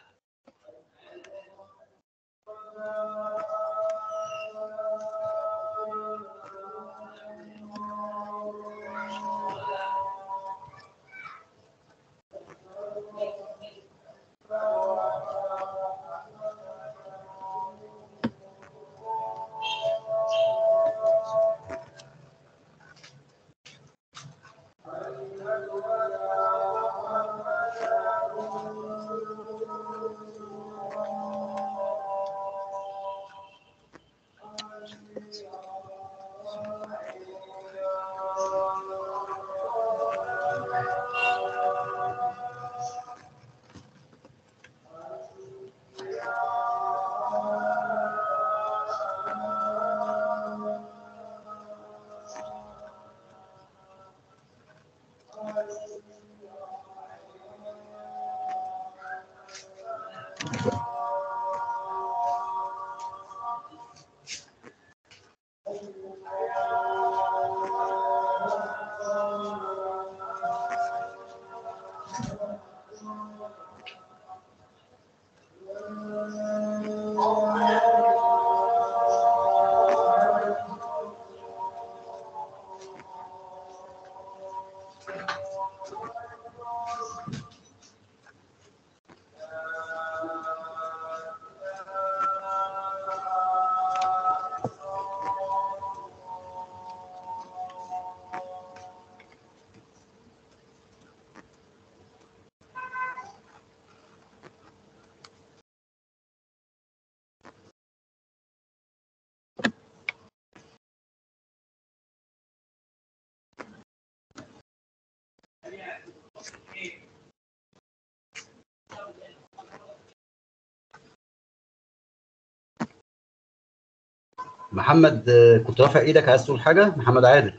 محمد آه، كنت رافع ايدك عايز تقول حاجه محمد عادل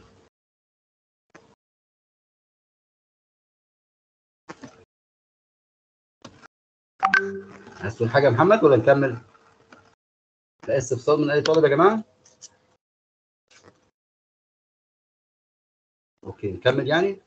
عايز تقول حاجه يا محمد ولا نكمل لا استفسار من اي طالب يا جماعه اوكي نكمل يعني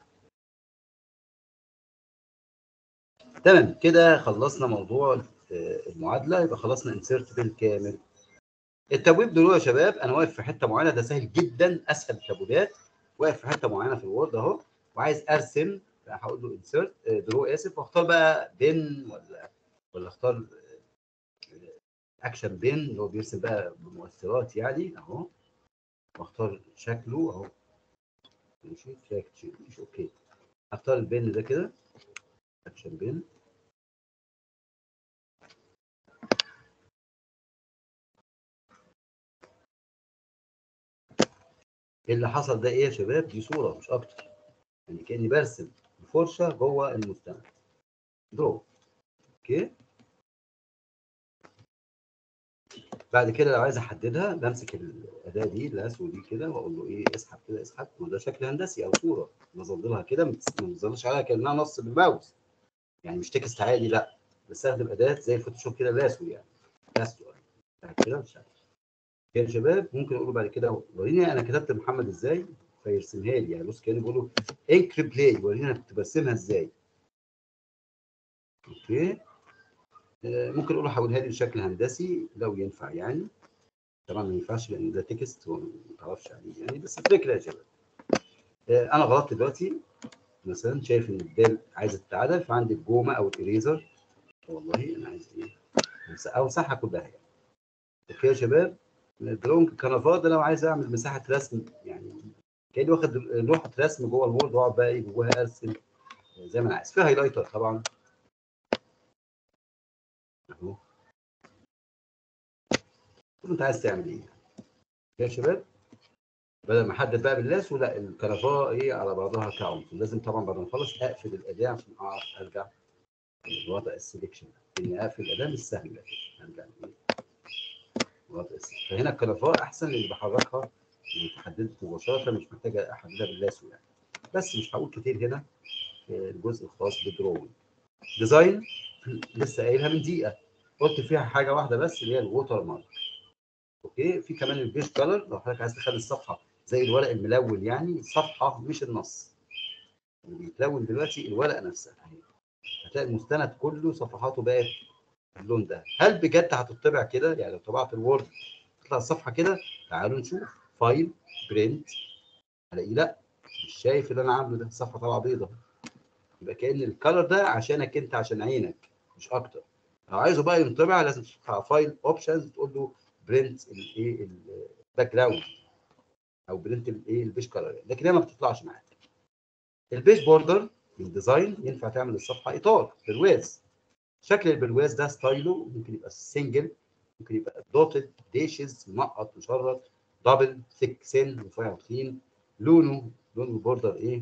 تمام كده خلصنا موضوع آه، المعادله يبقى خلصنا انسيرت بالكامل التبويب دول يا شباب انا واقف في حته معينه ده سهل جدا اسهل التبويبات واقف في حته معينه في الوورد اهو وعايز ارسم هقول له انسيرت درو اسف واختار بقى بن ولا ولا اختار اكشن بن اللي هو بيرسم بقى بمؤثرات يعني اهو واختار شكله اهو ماشي شكل مش اوكي اختار البن ده كده اكشن بن اللي حصل ده ايه يا شباب دي صوره مش اكتر يعني كاني برسم بفرشه جوه المستند درو اوكي بعد كده لو عايز احددها بمسك الاداه دي اللاسو دي كده واقول له ايه اسحب كده اسحب وده شكل هندسي او صوره بظللها كده ما بظللش عليها كانها نص بالماوس يعني مش تكست عادي لا بستخدم اداه زي الفوتوشوب كده لاسو يعني لاسو كده مش عارف يا شباب ممكن اقول له بعد كده وريني انا كتبت محمد ازاي فيرسمها لي يعني بص كاني بقول له انك بلاي وريني انا كنت برسمها ازاي اوكي آه، ممكن اقول له حولها لي بشكل هندسي لو ينفع يعني طبعا ما ينفعش لان ده تكست هو ما تعرفش عليه يعني بس الفكره يا شباب آه، انا غلطت دلوقتي مثلا شايف ان الدال عايزه تتعدل فعندي الجومه او الاريزر والله انا عايز ايه أمس- امسحها كلها يعني اوكي يا شباب درونج كنفاض لو عايز اعمل مساحه رسم يعني كاني واخد لوحه رسم جوه الوورد واقعد بقى ايه جواها ارسم زي ما انا عايز في هايلايتر طبعا اهو شوف انت عايز تعمل ايه يا شباب بدل ما احدد بقى باللاس ولا الكنفاه ايه على بعضها كاونت لازم طبعا بعد ما اخلص اقفل الاداه عشان اعرف ارجع لوضع السلكشن اني اقفل الاداه مش سهل لكن ارجع لإيه؟ وضع السلكشن فهنا الكنفاه احسن اللي بحركها اتحددت مباشره مش محتاجه احددها باللاس يعني بس مش هقول كتير هنا في الجزء الخاص بالدرون ديزاين لسه قايلها من دقيقه قلت فيها حاجه واحده بس اللي هي الووتر مارك اوكي في كمان البيج كلر لو حضرتك عايز تخلي الصفحه زي الورق الملون يعني الصفحه مش النص اللي بيتلون دلوقتي الورقه نفسها اهي هتلاقي المستند كله صفحاته بقت اللون ده هل بجد هتطبع كده يعني لو طبعت الوورد تطلع الصفحه كده تعالوا نشوف فايل برنت الاقيه لا مش شايف اللي انا عامله ده الصفحه طالعه بيضه يبقى كان الكلر ده عشانك انت عشان عينك مش اكتر لو عايزه بقى ينطبع لازم تفتح على فايل اوبشنز تقول له برنت الايه الباك جراوند او برنت الايه البيج كلر لكن هي ما بتطلعش معاك البيج بوردر من ديزاين ينفع تعمل الصفحه اطار برواز شكل البرواز ده ستايله ممكن يبقى سنجل ممكن يبقى دوتد ديشز منقط مشرط دبل ثيك سن رفيع وتخين لونه لون البوردر ايه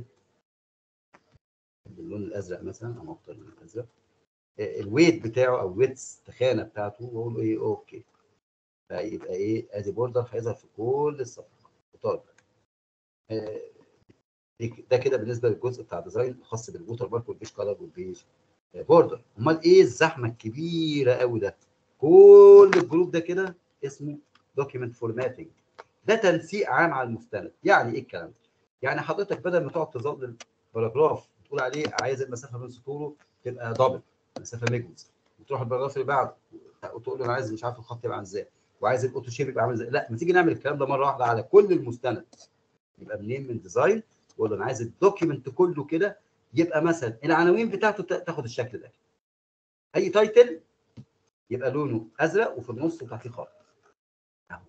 باللون الازرق مثلا او اكتر من الازرق آه، الويت بتاعه او الويتس التخانه بتاعته واقول له ايه اوكي فيبقى ايه ادي بوردر هيظهر في كل الصفحه اطار آه، دي- ده كده بالنسبه للجزء بتاع الديزاين الخاص بالووتر مارك والبيج كلر والبيج آه، بوردر امال ايه الزحمه الكبيره قوي ده كل الجروب ده كده اسمه دوكيمنت فورماتنج ده تنسيق عام على المستند يعني ايه الكلام ده يعني حضرتك بدل ما تقعد تظلل باراجراف تقول عليه عايز المسافه بين سطوره تبقى دبل مسافه ميجوز وتروح الباراجراف اللي بعده وتقول له انا عايز مش عارف الخط يبقى عامل ازاي وعايز الاوتو شيب يبقى عامل ازاي لا ما تيجي نعمل الكلام ده مره واحده على كل المستند يبقى منين من ديزاين واقول له انا عايز الدوكيمنت كله كده يبقى مثلا العناوين بتاعته تا- تاخد الشكل ده اي تايتل يبقى لونه ازرق وفي النص تحتيه خط اهو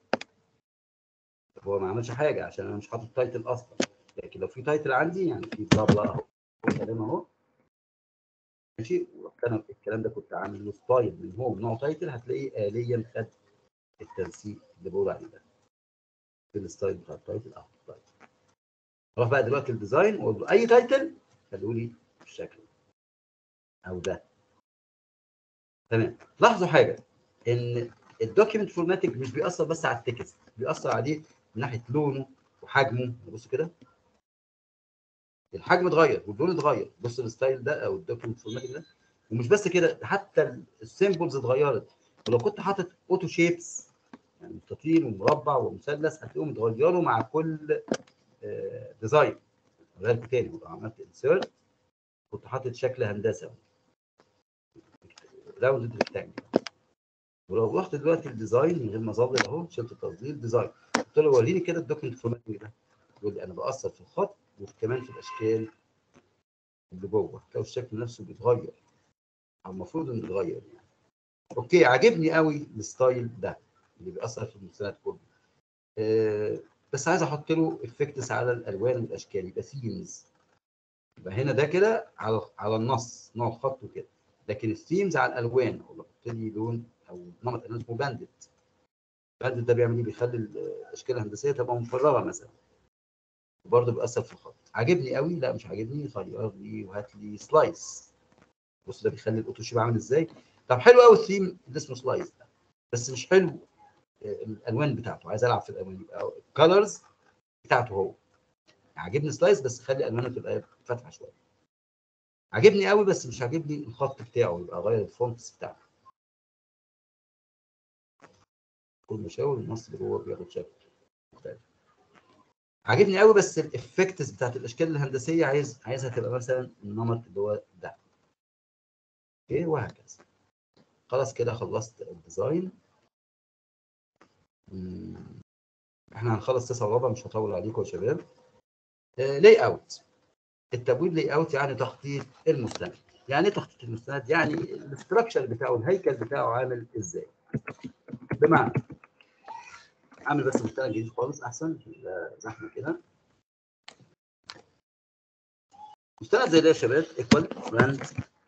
هو ما عملش حاجه عشان انا مش حاطط تايتل اصلا لكن لو في تايتل عندي يعني في بلا بلا اهو كلام اهو ماشي وانا الكلام ده كنت عامل له ستايل من هو من نوع تايتل هتلاقيه آليا خد التنسيق اللي بقول عليه ده في الستايل بتاع التايتل اهو طيب اروح بقى دلوقتي الديزاين واقول له اي تايتل خلوا لي بالشكل ده او ده تمام لاحظوا حاجه ان الدوكيمنت فورماتنج مش بيأثر بس على التكست بيأثر عليه من ناحيه لونه وحجمه بصوا كده الحجم اتغير واللون اتغير بص الستايل ده او الدوكيمنت فورماتنج ده ومش بس كده ده حتى السيمبلز اتغيرت ولو كنت حاطط اوتو شيبس يعني مستطيل ومربع ومثلث هتلاقيهم اتغيروا مع كل آه، ديزاين غير تاني لو عملت انسيرت كنت حاطط شكل هندسه راوند ريكتانجل ولو رحت دلوقتي الديزاين من غير ما اظلل اهو شلت التظليل ديزاين قلت له وريني كده الدوكيمنت فورماتنج ده يقول لي انا باثر في الخط وكمان في الاشكال اللي جوه هتلاقوا الشكل نفسه بيتغير او المفروض انه يتغير يعني اوكي عاجبني قوي الستايل ده اللي بيأثر في المستند كله آه بس عايز احط له افكتس على الالوان والاشكال يبقى ثيمز يبقى هنا ده كده على على النص نوع الخط وكده لكن الثيمز على الالوان او بحط لي لون او نمط الوان اسمه باندت باندت ده بيعمل ايه بيخلي الاشكال الهندسيه تبقى مفرغه مثلا وبرضه بيأثر في الخط عاجبني قوي لا مش عاجبني غير لي وهات لي سلايس بص ده بيخلي الاوتوشيب عامل ازاي طب حلو قوي الثيم اللي اسمه سلايس ده بس مش حلو آه، الالوان بتاعته عايز العب في الالوان يبقى الكالرز بتاعته هو عاجبني سلايس بس خلي الوانه تبقى فاتحه شويه عاجبني قوي بس مش عاجبني الخط بتاعه يبقى غير الفونتس بتاعته كل مشاور النص اللي جوه بياخد شكل مختلف عاجبني قوي بس الافكتس بتاعت الاشكال الهندسيه عايز عايزها تبقى مثلا النمط اللي هو ده اوكي وهكذا خلاص كده خلصت الديزاين مم. احنا هنخلص تسعة وربع مش هطول عليكم يا شباب لاي اوت التبويب لاي اوت يعني تخطيط المستند يعني ايه تخطيط المستند يعني الاستراكشر بتاعه الهيكل بتاعه عامل ازاي بمعنى عامل بس مستند جديد خالص احسن لا زحمه كده مستند زي ده يا شباب ايكوال راند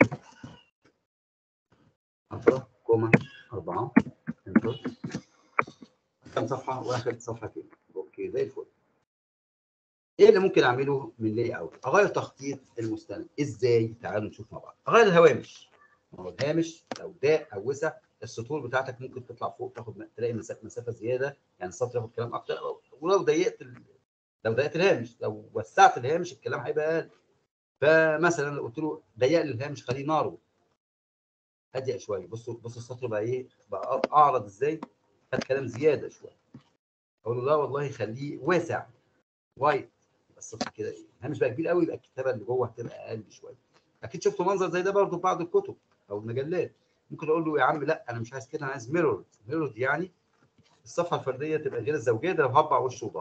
10 كوما 4 انتر كم صفحه واخد صفحتين اوكي زي الفل ايه اللي ممكن اعمله من لاي اوت اغير تخطيط المستند ازاي تعالوا نشوف مع بعض اغير الهوامش ما هو الهامش لو ضاق او وسع السطور بتاعتك ممكن تطلع فوق تاخد تلاقي مسافه مسافه زياده يعني السطر ياخد كلام اكتر ولو ضيقت ال... لو ضيقت الهامش لو وسعت الهامش الكلام هيبقى اقل فمثلا لو قلت له ضيق لي الهامش خليه نارو اضيق شويه بصوا بصوا السطر بقى ايه بقى اعرض ازاي خد كلام زياده شويه اقول له لا والله خليه واسع وايد بس كده ايه الهامش بقى كبير قوي يبقى الكتابه اللي جوه هتبقى اقل شويه اكيد شفتوا منظر زي ده برضه في بعض الكتب او المجلات ممكن اقول له يا عم لا انا مش عايز كده انا عايز ميرور ميرور يعني الصفحه الفرديه تبقى غير الزوجيه ده لو هطبع وش وظهر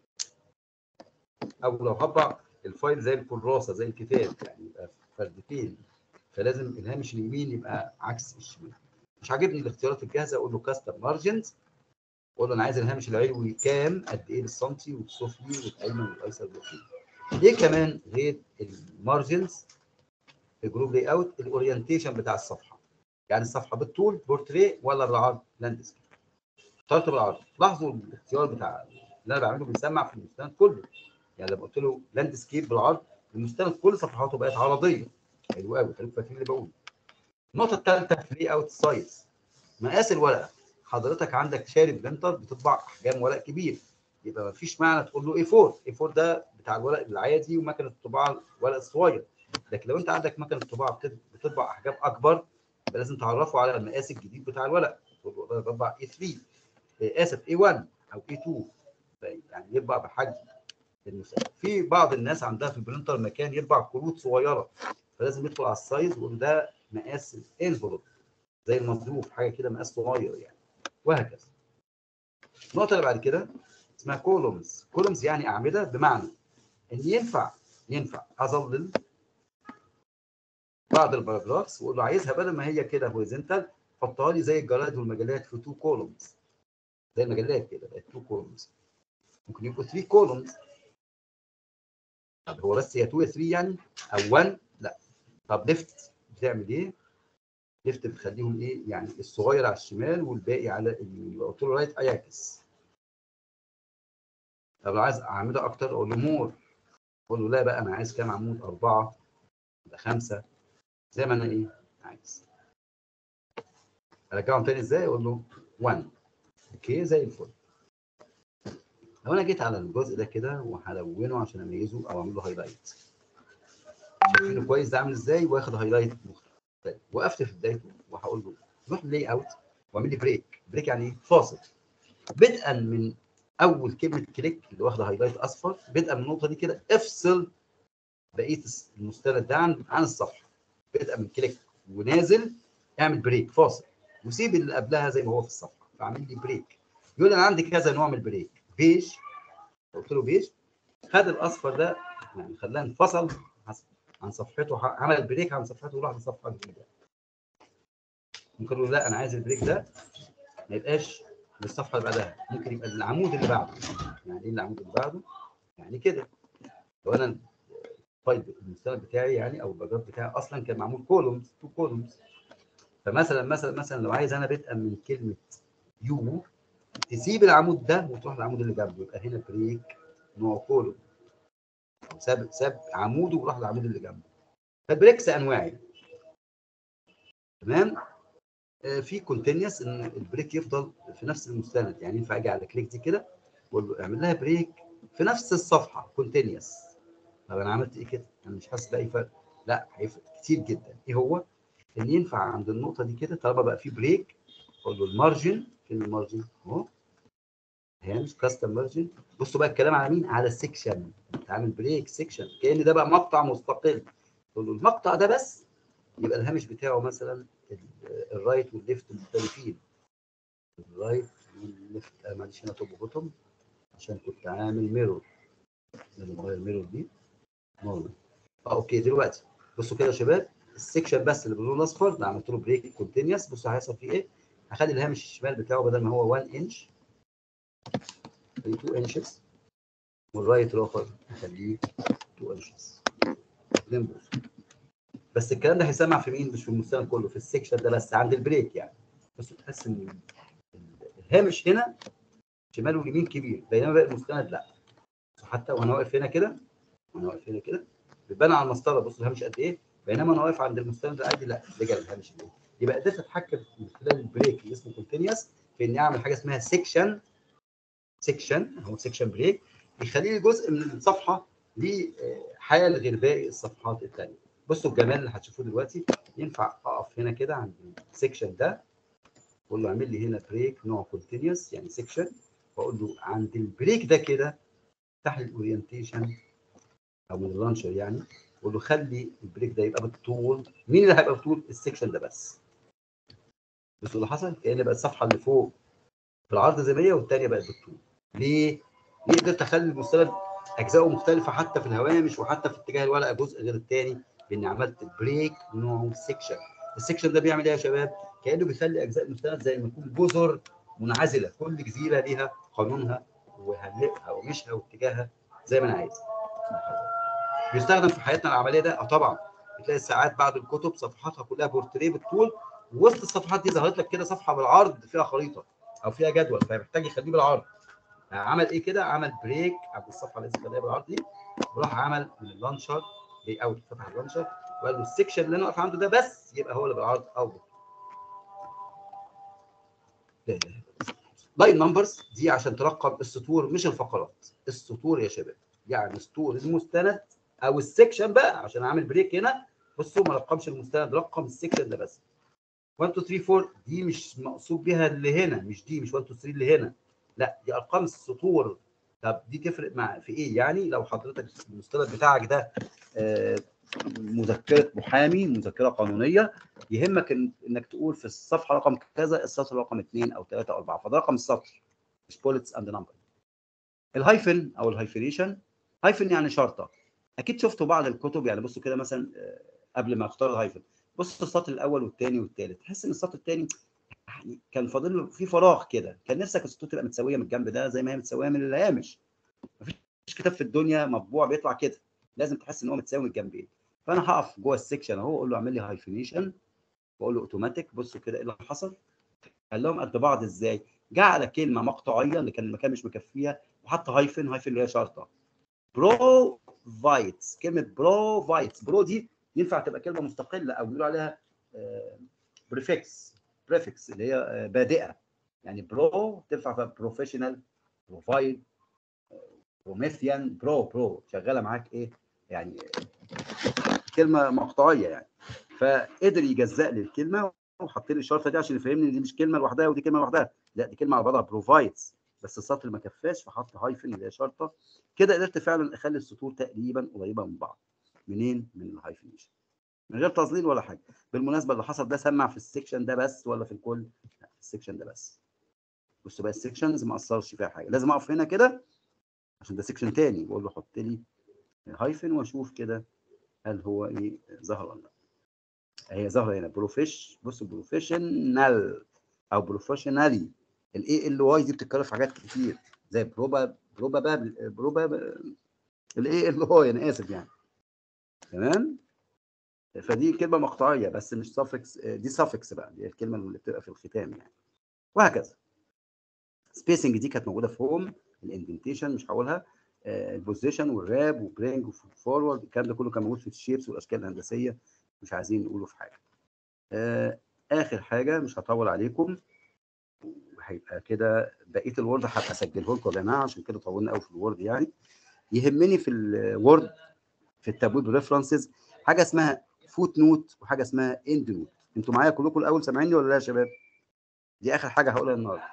او لو هطبع الفايل زي الكراسه زي الكتاب يعني يبقى فردتين فلازم الهامش اليمين يبقى عكس الشمال مش عاجبني الاختيارات الجاهزه اقول له كاستم مارجنز اقول له انا عايز الهامش العلوي كام قد ايه بالسنتي والسفلي والايمن والايسر واليمين ايه كمان غير المارجنز في جروب لاي اوت الاورينتيشن بتاع الصفحه يعني الصفحه بالطول بورتريه ولا بالعرض لاندسكيب اخترت بالعرض لاحظوا الاختيار بتاع اللي انا بعمله بيسمع في المستند كله يعني لما قلت له لاندسكيب بالعرض المستند كل صفحاته بقت عرضيه حلو قوي خليكم فاكرين اللي بقوله النقطه الثالثه في لي اوت سايز مقاس الورقه حضرتك عندك شاري بلنتر بتطبع احجام ورق كبير يبقى ما فيش معنى تقول له اي 4 اي 4 ده بتاع الورق العادي ومكنه الطباعه الورق الصغير لكن لو انت عندك مكنه طباعه بتطبع احجام اكبر يبقى لازم تعرفه على المقاس الجديد بتاع الورق تقول له بطبع اي 3 اسف اي 1 او اي 2 يعني يطبع بحجم المساعد في بعض الناس عندها في البرينتر مكان يطبع كروت صغيره فلازم يدخل على السايز ويقول ده مقاس الانفلوب زي المظروف حاجه كده مقاس صغير يعني وهكذا النقطه اللي بعد كده اسمها كولومز كولومز يعني اعمده بمعنى ان ينفع ينفع اظلل بعض الباراجرافز واقول له عايزها بدل ما هي كده هوريزونتال حطها لي زي الجرايد والمجلات في تو كولومز زي المجلات كده بقت تو كولومز ممكن يبقوا 3 كولومز طب هو بس هي 2 3 يعني او 1 لا طب ليفت بتعمل ايه؟ ليفت بتخليهم ايه؟ يعني الصغير على الشمال والباقي على اليمين لو قلت له رايت هيعكس طب لو عايز اعمده اكتر اقول له مور اقول له لا بقى انا عايز كام عمود اربعه يبقى خمسه زي ما انا ايه عايز ارجعهم تاني ازاي اقول له 1 اوكي زي الفل لو انا جيت على الجزء ده كده وهلونه عشان اميزه او اعمل له هايلايت شايفينه كويس ده عامل ازاي واخد هايلايت مختلف وقفت في بدايته وهقول له روح لي اوت واعمل لي بريك بريك يعني فاصل بدءا من اول كلمه كليك اللي واخده هايلايت اصفر بدءا من النقطه دي كده افصل بقيه المستند ده عن عن الصفحه بدءا من كليك ونازل اعمل بريك فاصل وسيب اللي قبلها زي ما هو في الصفحه فاعمل لي بريك يقول انا عندي كذا نوع من البريك بيج قلت له بيج خد الاصفر ده يعني خلاه انفصل عن صفحته عمل بريك عن صفحته وراح لصفحه جديده ممكن له لا انا عايز البريك ده ما يبقاش للصفحه اللي بعدها ممكن يبقى العمود اللي بعده يعني ايه العمود اللي بعده يعني كده لو انا الفايل المستند بتاعي يعني او الباراجراف بتاعي اصلا كان معمول كولومز تو كولومز فمثلا مثلا مثلا لو عايز انا بدءا من كلمه يو تسيب العمود ده وتروح للعمود اللي جنبه يبقى هنا بريك نوع كولوم او ساب ساب عموده وراح للعمود اللي جنبه فالبريكس انواعي تمام آه في كونتينيوس ان البريك يفضل في نفس المستند يعني ينفع اجي على كليك دي كده واقول له اعمل لها بريك في نفس الصفحه كونتينيوس طب انا عملت ايه كده؟ انا مش حاسس باي فرق لا هيفرق كتير جدا ايه هو؟ ان ينفع عند النقطه دي كده طالما بقى في بريك اقول له المارجن فين المارجن؟ اهو هامش كاستم مارجن بصوا بقى الكلام على مين؟ على السكشن عامل بريك سكشن كان ده بقى مقطع مستقل تقول له المقطع ده بس يبقى الهامش بتاعه مثلا ال- الرايت والليفت مختلفين الرايت والليفت آه معلش هنا توب بوتوم عشان كنت عامل ميرور نغير الميرور دي نورمال اه اوكي دلوقتي بصوا كده يا شباب السكشن بس اللي باللون الاصفر ده عملت له بريك كونتينيوس بصوا هيحصل فيه ايه هخلي الهامش الشمال بتاعه بدل ما هو 1 انش خليه 2 انشز والرايت الاخر هخليه 2 انشز نمبر بس الكلام ده هيسمع في مين مش في المستند كله في السكشن ده بس عند البريك يعني بس تحس ان الهامش هنا شمال ويمين كبير بينما باقي المستند لا حتى وانا واقف هنا كده وانا واقف هنا كده بيبان على المسطره بص الهامش قد ايه بينما انا واقف عند المستند العادي لا رجع الهامش قد ايه يبقى قدرت اتحكم من خلال البريك اللي اسمه كونتينيوس في اني اعمل حاجه اسمها سيكشن سيكشن اهو سيكشن بريك يخلي لي جزء من الصفحه ليه آه، حال غير باقي الصفحات الثانيه بصوا الجمال اللي هتشوفوه دلوقتي ينفع اقف هنا كده عند السيكشن ده واقول له اعمل لي هنا بريك نوع كونتينيوس يعني سيكشن واقول له عند البريك ده كده افتح لي الاورينتيشن او من اللانشر يعني واقول له خلي البريك ده يبقى بالطول مين اللي هيبقى بالطول السيكشن ده بس بصوا اللي حصل كان بقى الصفحه اللي فوق بالعرض زي ما هي والثانيه بقت بالطول ليه؟ ليه قدرت اخلي المستند اجزائه مختلفه حتى في الهوامش وحتى في اتجاه الورقه جزء غير الثاني باني عملت بريك نوعه سيكشن السيكشن ده بيعمل ايه يا شباب؟ كانه بيخلي اجزاء المستند زي ما يكون جزر منعزله كل جزيره ليها قانونها وهنلقها ومشها واتجاهها زي ما انا عايز بيستخدم في حياتنا العمليه ده اه طبعا بتلاقي ساعات بعد الكتب صفحاتها كلها بورتريه بالطول وسط الصفحات دي ظهرت لك كده صفحه بالعرض فيها خريطه او فيها جدول فمحتاج يخليه بالعرض عمل ايه كده عمل بريك عند الصفحه اللي لسه خليها بالعرض دي وراح عمل من اللانشر لي اوت فتح اللانشر وقال له السكشن اللي انا واقف عنده ده بس يبقى هو اللي بالعرض او بالطول. لا اله الا الله لاين نمبرز دي عشان ترقم السطور مش الفقرات السطور يا شباب يعني سطور المستند او السكشن بقى عشان اعمل بريك هنا بصوا ما رقمش المستند رقم السكشن ده بس 1 2 3 4 دي مش مقصود بيها اللي هنا مش دي مش 1 2 3 اللي هنا لا دي ارقام السطور طب دي تفرق مع في ايه يعني لو حضرتك المستند بتاعك ده آه، مذكره محامي مذكره قانونيه يهمك إن- انك تقول في الصفحه رقم كذا السطر رقم اثنين او ثلاثه او اربعه فده رقم السطر مش بوليتس اند نمبر الهايفن او الهايفريشن هايفن يعني شرطه اكيد شفتوا بعض الكتب يعني بصوا كده مثلا آه، قبل ما اختار الهايفن بص السطر الاول والثاني والثالث تحس ان السطر الثاني يعني كان فاضل له في فراغ كده كان نفسك السطور تبقى متساويه من الجنب ده زي ما هي متساويه من الهامش مفيش كتاب في الدنيا مطبوع بيطلع كده لازم تحس ان هو متساوي من الجنبين فانا هقف جوه السكشن اهو اقول له اعمل لي هايفنيشن واقول له اوتوماتيك بصوا كده ايه اللي حصل خلاهم قد بعض ازاي جعل كلمه مقطوعيه اللي كان المكان مش مكفيها وحط هايفن هايفن اللي هي شرطه بروفايتس كلمه بروفايتس برو دي ينفع تبقى كلمه مستقله او بيقولوا عليها بريفكس بريفكس اللي هي آه، بادئه يعني برو تنفع في بروفيشنال بروفايد بروميثيان برو برو شغاله معاك ايه يعني كلمه مقطوعيه يعني فقدر يجزأ لي الكلمه وحط لي الشرطه دي عشان يفهمني ان دي مش كلمه لوحدها ودي كلمه لوحدها لا دي كلمه على بعضها بروفايدز بس السطر ما كفاش فحط هايفن اللي هي شرطه كده قدرت فعلا اخلي السطور تقريبا قريبه من بعض منين من الهايفنيشن من غير تظليل ولا حاجه بالمناسبه اللي حصل ده سمع في السكشن ده بس ولا في الكل لا في السكشن ده بس بصوا بقى السكشنز ما اثرش فيها حاجه لازم اقف هنا كده عشان ده سكشن تاني بقول له حط لي هايفن واشوف كده هل هو ايه ظهر ولا لا هي ظاهره هنا بروفيش بصوا بروفيشنال او بروفيشنالي الاي ال واي دي بتتكرر في حاجات كتير زي بروبا بروبا باب بروبا الاي ال واي انا اسف يعني تمام فدي كلمه مقطعيه بس مش سافكس دي سافكس بقى دي الكلمه اللي بتبقى في الختام يعني وهكذا سبيسنج دي كانت موجوده في هوم الاندنتيشن مش هقولها البوزيشن والراب وبرينج وفورورد الكلام ده كله كان موجود في الشيبس والاشكال الهندسيه مش عايزين نقوله في حاجه آه اخر حاجه مش هطول عليكم وهيبقى كده بقيه الوورد هبقى اسجله لكم يا جماعه عشان كده طولنا قوي في الوورد يعني يهمني في الوورد في التابوت ريفرنسز حاجه اسمها فوت نوت وحاجه اسمها اند نوت انتوا معايا كلكم الاول سامعيني ولا لا يا شباب دي اخر حاجه هقولها النهارده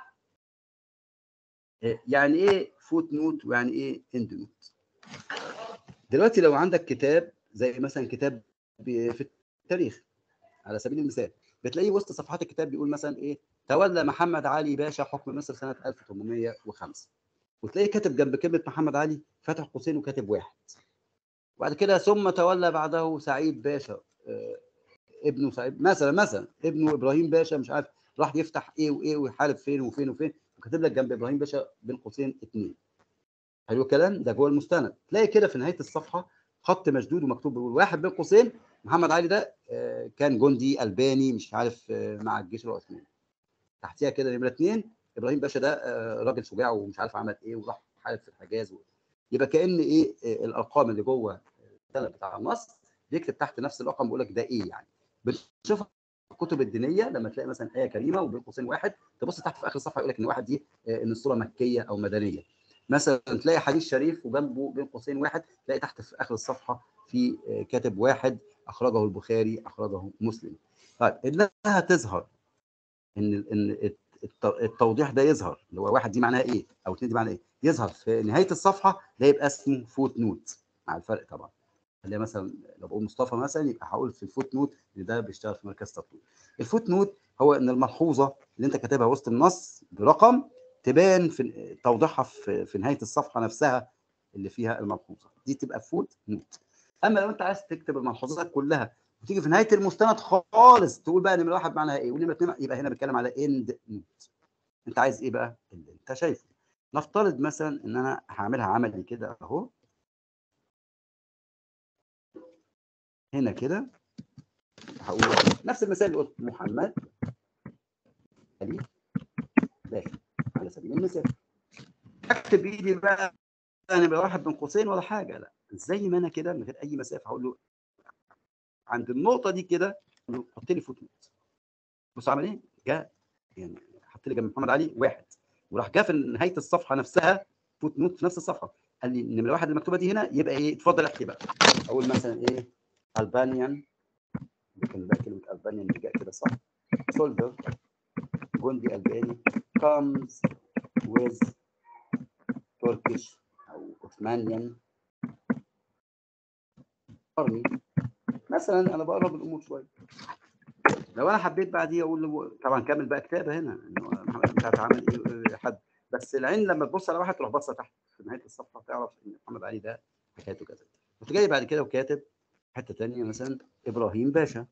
يعني ايه فوت نوت ويعني ايه اند نوت دلوقتي لو عندك كتاب زي مثلا كتاب في التاريخ على سبيل المثال بتلاقيه وسط صفحات الكتاب بيقول مثلا ايه تولى محمد علي باشا حكم مصر سنه 1805 وتلاقيه كاتب جنب كلمه محمد علي فاتح قوسين وكاتب واحد وبعد كده ثم تولى بعده سعيد باشا آه، ابنه سعيد مثلا مثلا ابنه ابراهيم باشا مش عارف راح يفتح ايه وايه ويحارب فين وفين وفين وكاتب لك جنب ابراهيم باشا بين قوسين اثنين حلو الكلام ده جوه المستند تلاقي كده في نهايه الصفحه خط مشدود ومكتوب بيقول واحد بين قوسين محمد علي ده آه، كان جندي الباني مش عارف آه، مع الجيش العثماني تحتيها كده نمره اثنين ابراهيم باشا ده آه، راجل شجاع ومش عارف عمل ايه وراح حارب في الحجاز و... يبقى كان ايه آه، الارقام اللي جوه السند بتاع النص بيكتب تحت نفس الرقم بيقول لك ده ايه يعني بنشوفها في الكتب الدينيه لما تلاقي مثلا ايه كريمه وبين قوسين واحد تبص تحت في اخر الصفحه يقول لك ان واحد دي آه، ان الصوره مكيه او مدنيه مثلا تلاقي حديث شريف وجنبه بين قوسين واحد تلاقي تحت في اخر الصفحه في آه، كاتب واحد اخرجه البخاري اخرجه مسلم طيب انها تظهر ان ان الت- التوضيح ده يظهر اللي هو واحد دي معناها ايه او اثنين دي معناها ايه يظهر في نهايه الصفحه ده يبقى اسمه فوت نوت مع الفرق طبعا اللي هي مثلا لو بقول مصطفى مثلا يبقى هقول في الفوت نوت ان ده بيشتغل في مركز تطوير الفوت نوت هو ان الملحوظه اللي انت كاتبها وسط النص برقم تبان في توضيحها في, في نهايه الصفحه نفسها اللي فيها الملحوظه دي تبقى فوت نوت اما لو انت عايز تكتب الملحوظات كلها وتيجي في نهايه المستند خالص تقول بقى نمره واحد معناها ايه ونمره اثنين يبقى هنا بتكلم على اند نوت انت عايز ايه بقى اللي انت شايفه نفترض مثلا ان انا هعملها عملي كده اهو هنا كده هقول نفس المثال اللي قلت محمد علي داخل على سبيل المثال اكتب بايدي بقى نمره واحد بين قوسين ولا حاجه لا زي ما انا كده من غير اي مسافه هقول له عند النقطه دي كده أقول له حط لي فوت نوت بص عمل ايه؟ جاء يعني حط لي جنب محمد علي واحد وراح جه في نهايه الصفحه نفسها فوت نوت في نفس الصفحه قال لي النمره واحد المكتوبه دي هنا يبقى ايه؟ اتفضل احكي بقى اقول مثلا ايه؟ البانيان لكن بقى كلمه البانيان دي جاء كده صح سولدر جندي الباني comes with Turkish او Ottomanian army مثلا انا بقرب الامور شويه لو انا حبيت بعديه اقول له طبعا كمل بقى كتابه هنا انه محمد مش عارف عمل ايه حد بس العين لما تبص على واحد تروح باصه تحت في نهايه الصفحه تعرف ان محمد علي ده حكايته كذا كنت جاي بعد كده وكاتب حته ثانيه مثلا ابراهيم باشا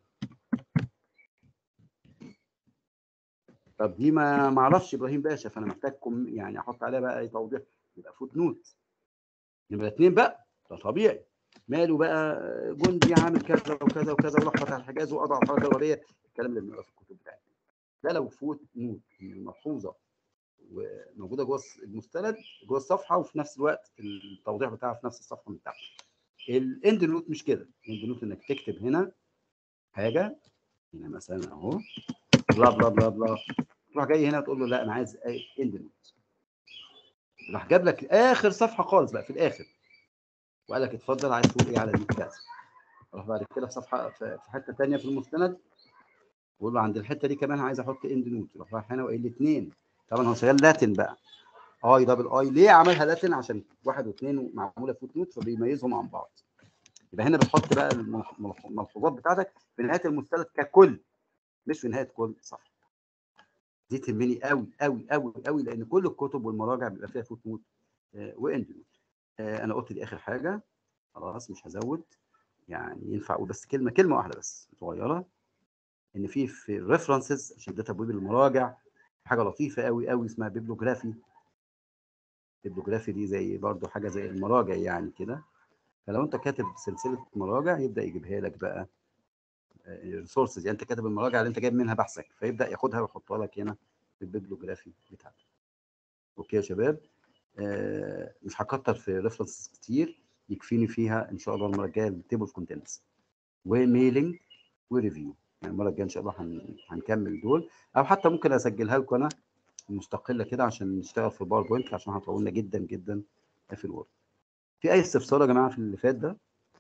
طب دي ما ما اعرفش ابراهيم باشا فانا محتاج كم يعني احط عليها بقى اي توضيح يبقى فوت نوت نمره اثنين بقى ده طبيعي ماله بقى جندي عامل كذا وكذا وكذا ولخبط على الحجاز وقضى على الحركه الغربيه الكلام اللي بنقراه في الكتب بتاعتنا ده لو فوت نوت ملحوظه وموجوده جوه المستند جوه الصفحه وفي نفس الوقت التوضيح بتاعها في نفس الصفحه من تحت الاند نوت مش كده الاند نوت انك تكتب هنا حاجه هنا مثلا اهو بلا بلا بلا بلا تروح جاي هنا تقول له لا انا عايز اند نوت راح جاب لك اخر صفحه خالص بقى في الاخر وقال لك اتفضل عايز تقول ايه على دي كذا راح بعد كده في صفحه في في حته ثانيه في المستند بقول له عند الحته دي كمان عايز احط اند نوت يروح رايح هنا وقايل لي اثنين طبعا هو شغال لاتن بقى اي دبل اي ليه عملها لاتن عشان واحد واثنين معموله فوت نوت فبيميزهم عن بعض يبقى هنا بتحط بقى الملح- الملح- الملحوظات بتاعتك في نهايه المستند ككل مش في نهايه كل صفحه دي تهمني قوي قوي قوي قوي لان كل الكتب والمراجع بيبقى فيها فوت نوت آه، واند نوت آه، انا قلت دي اخر حاجه خلاص مش هزود يعني ينفع اقول بس كلمه كلمه واحده بس صغيره ان في في الريفرنسز عشان ده تبويب المراجع حاجه لطيفه قوي قوي اسمها بيبلوجرافي بيبلوجرافي دي زي برضو حاجه زي المراجع يعني كده فلو انت كاتب سلسله مراجع يبدا يجيبها لك بقى الريسورسز يعني انت كاتب المراجع اللي انت جايب منها بحثك فيبدا ياخدها ويحطها لك هنا في البيبلوجرافي بتاعتك اوكي يا شباب آه مش هكتر في ريفرنسز كتير يكفيني فيها ان شاء الله المره الجايه التيبل اوف كونتنتس وميلينج وريفيو يعني المره الجايه ان شاء الله هن... هنكمل دول او حتى ممكن اسجلها لكم انا مستقله كده عشان نشتغل في الباوربوينت عشان هتطولنا جدا جدا في الوورد في اي استفسار يا جماعه في اللي فات ده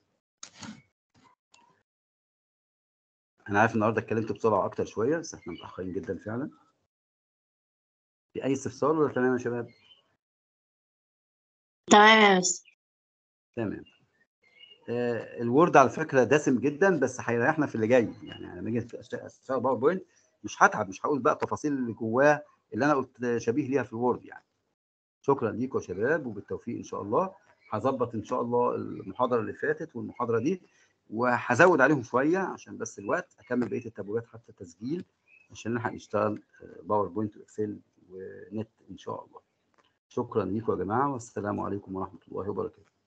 انا عارف النهارده اتكلمت بسرعه اكتر شويه بس احنا متاخرين جدا فعلا في اي استفسار ولا تمام يا شباب تمام يا مستر تمام آه، الوورد على فكره دسم جدا بس هيريحنا في اللي جاي يعني لما اجي أشت- اشتغل باوربوينت مش هتعب مش هقول بقى التفاصيل اللي جواه اللي انا قلت شبيه ليها في الوورد يعني شكرا ليكم يا شباب وبالتوفيق ان شاء الله هظبط ان شاء الله المحاضره اللي فاتت والمحاضره دي وهزود عليهم شويه عشان بس الوقت اكمل بقيه التابلوهات حتى التسجيل عشان نلحق نشتغل باوربوينت واكسل ونت ان شاء الله شكرا ليكم يا جماعه والسلام عليكم ورحمه الله وبركاته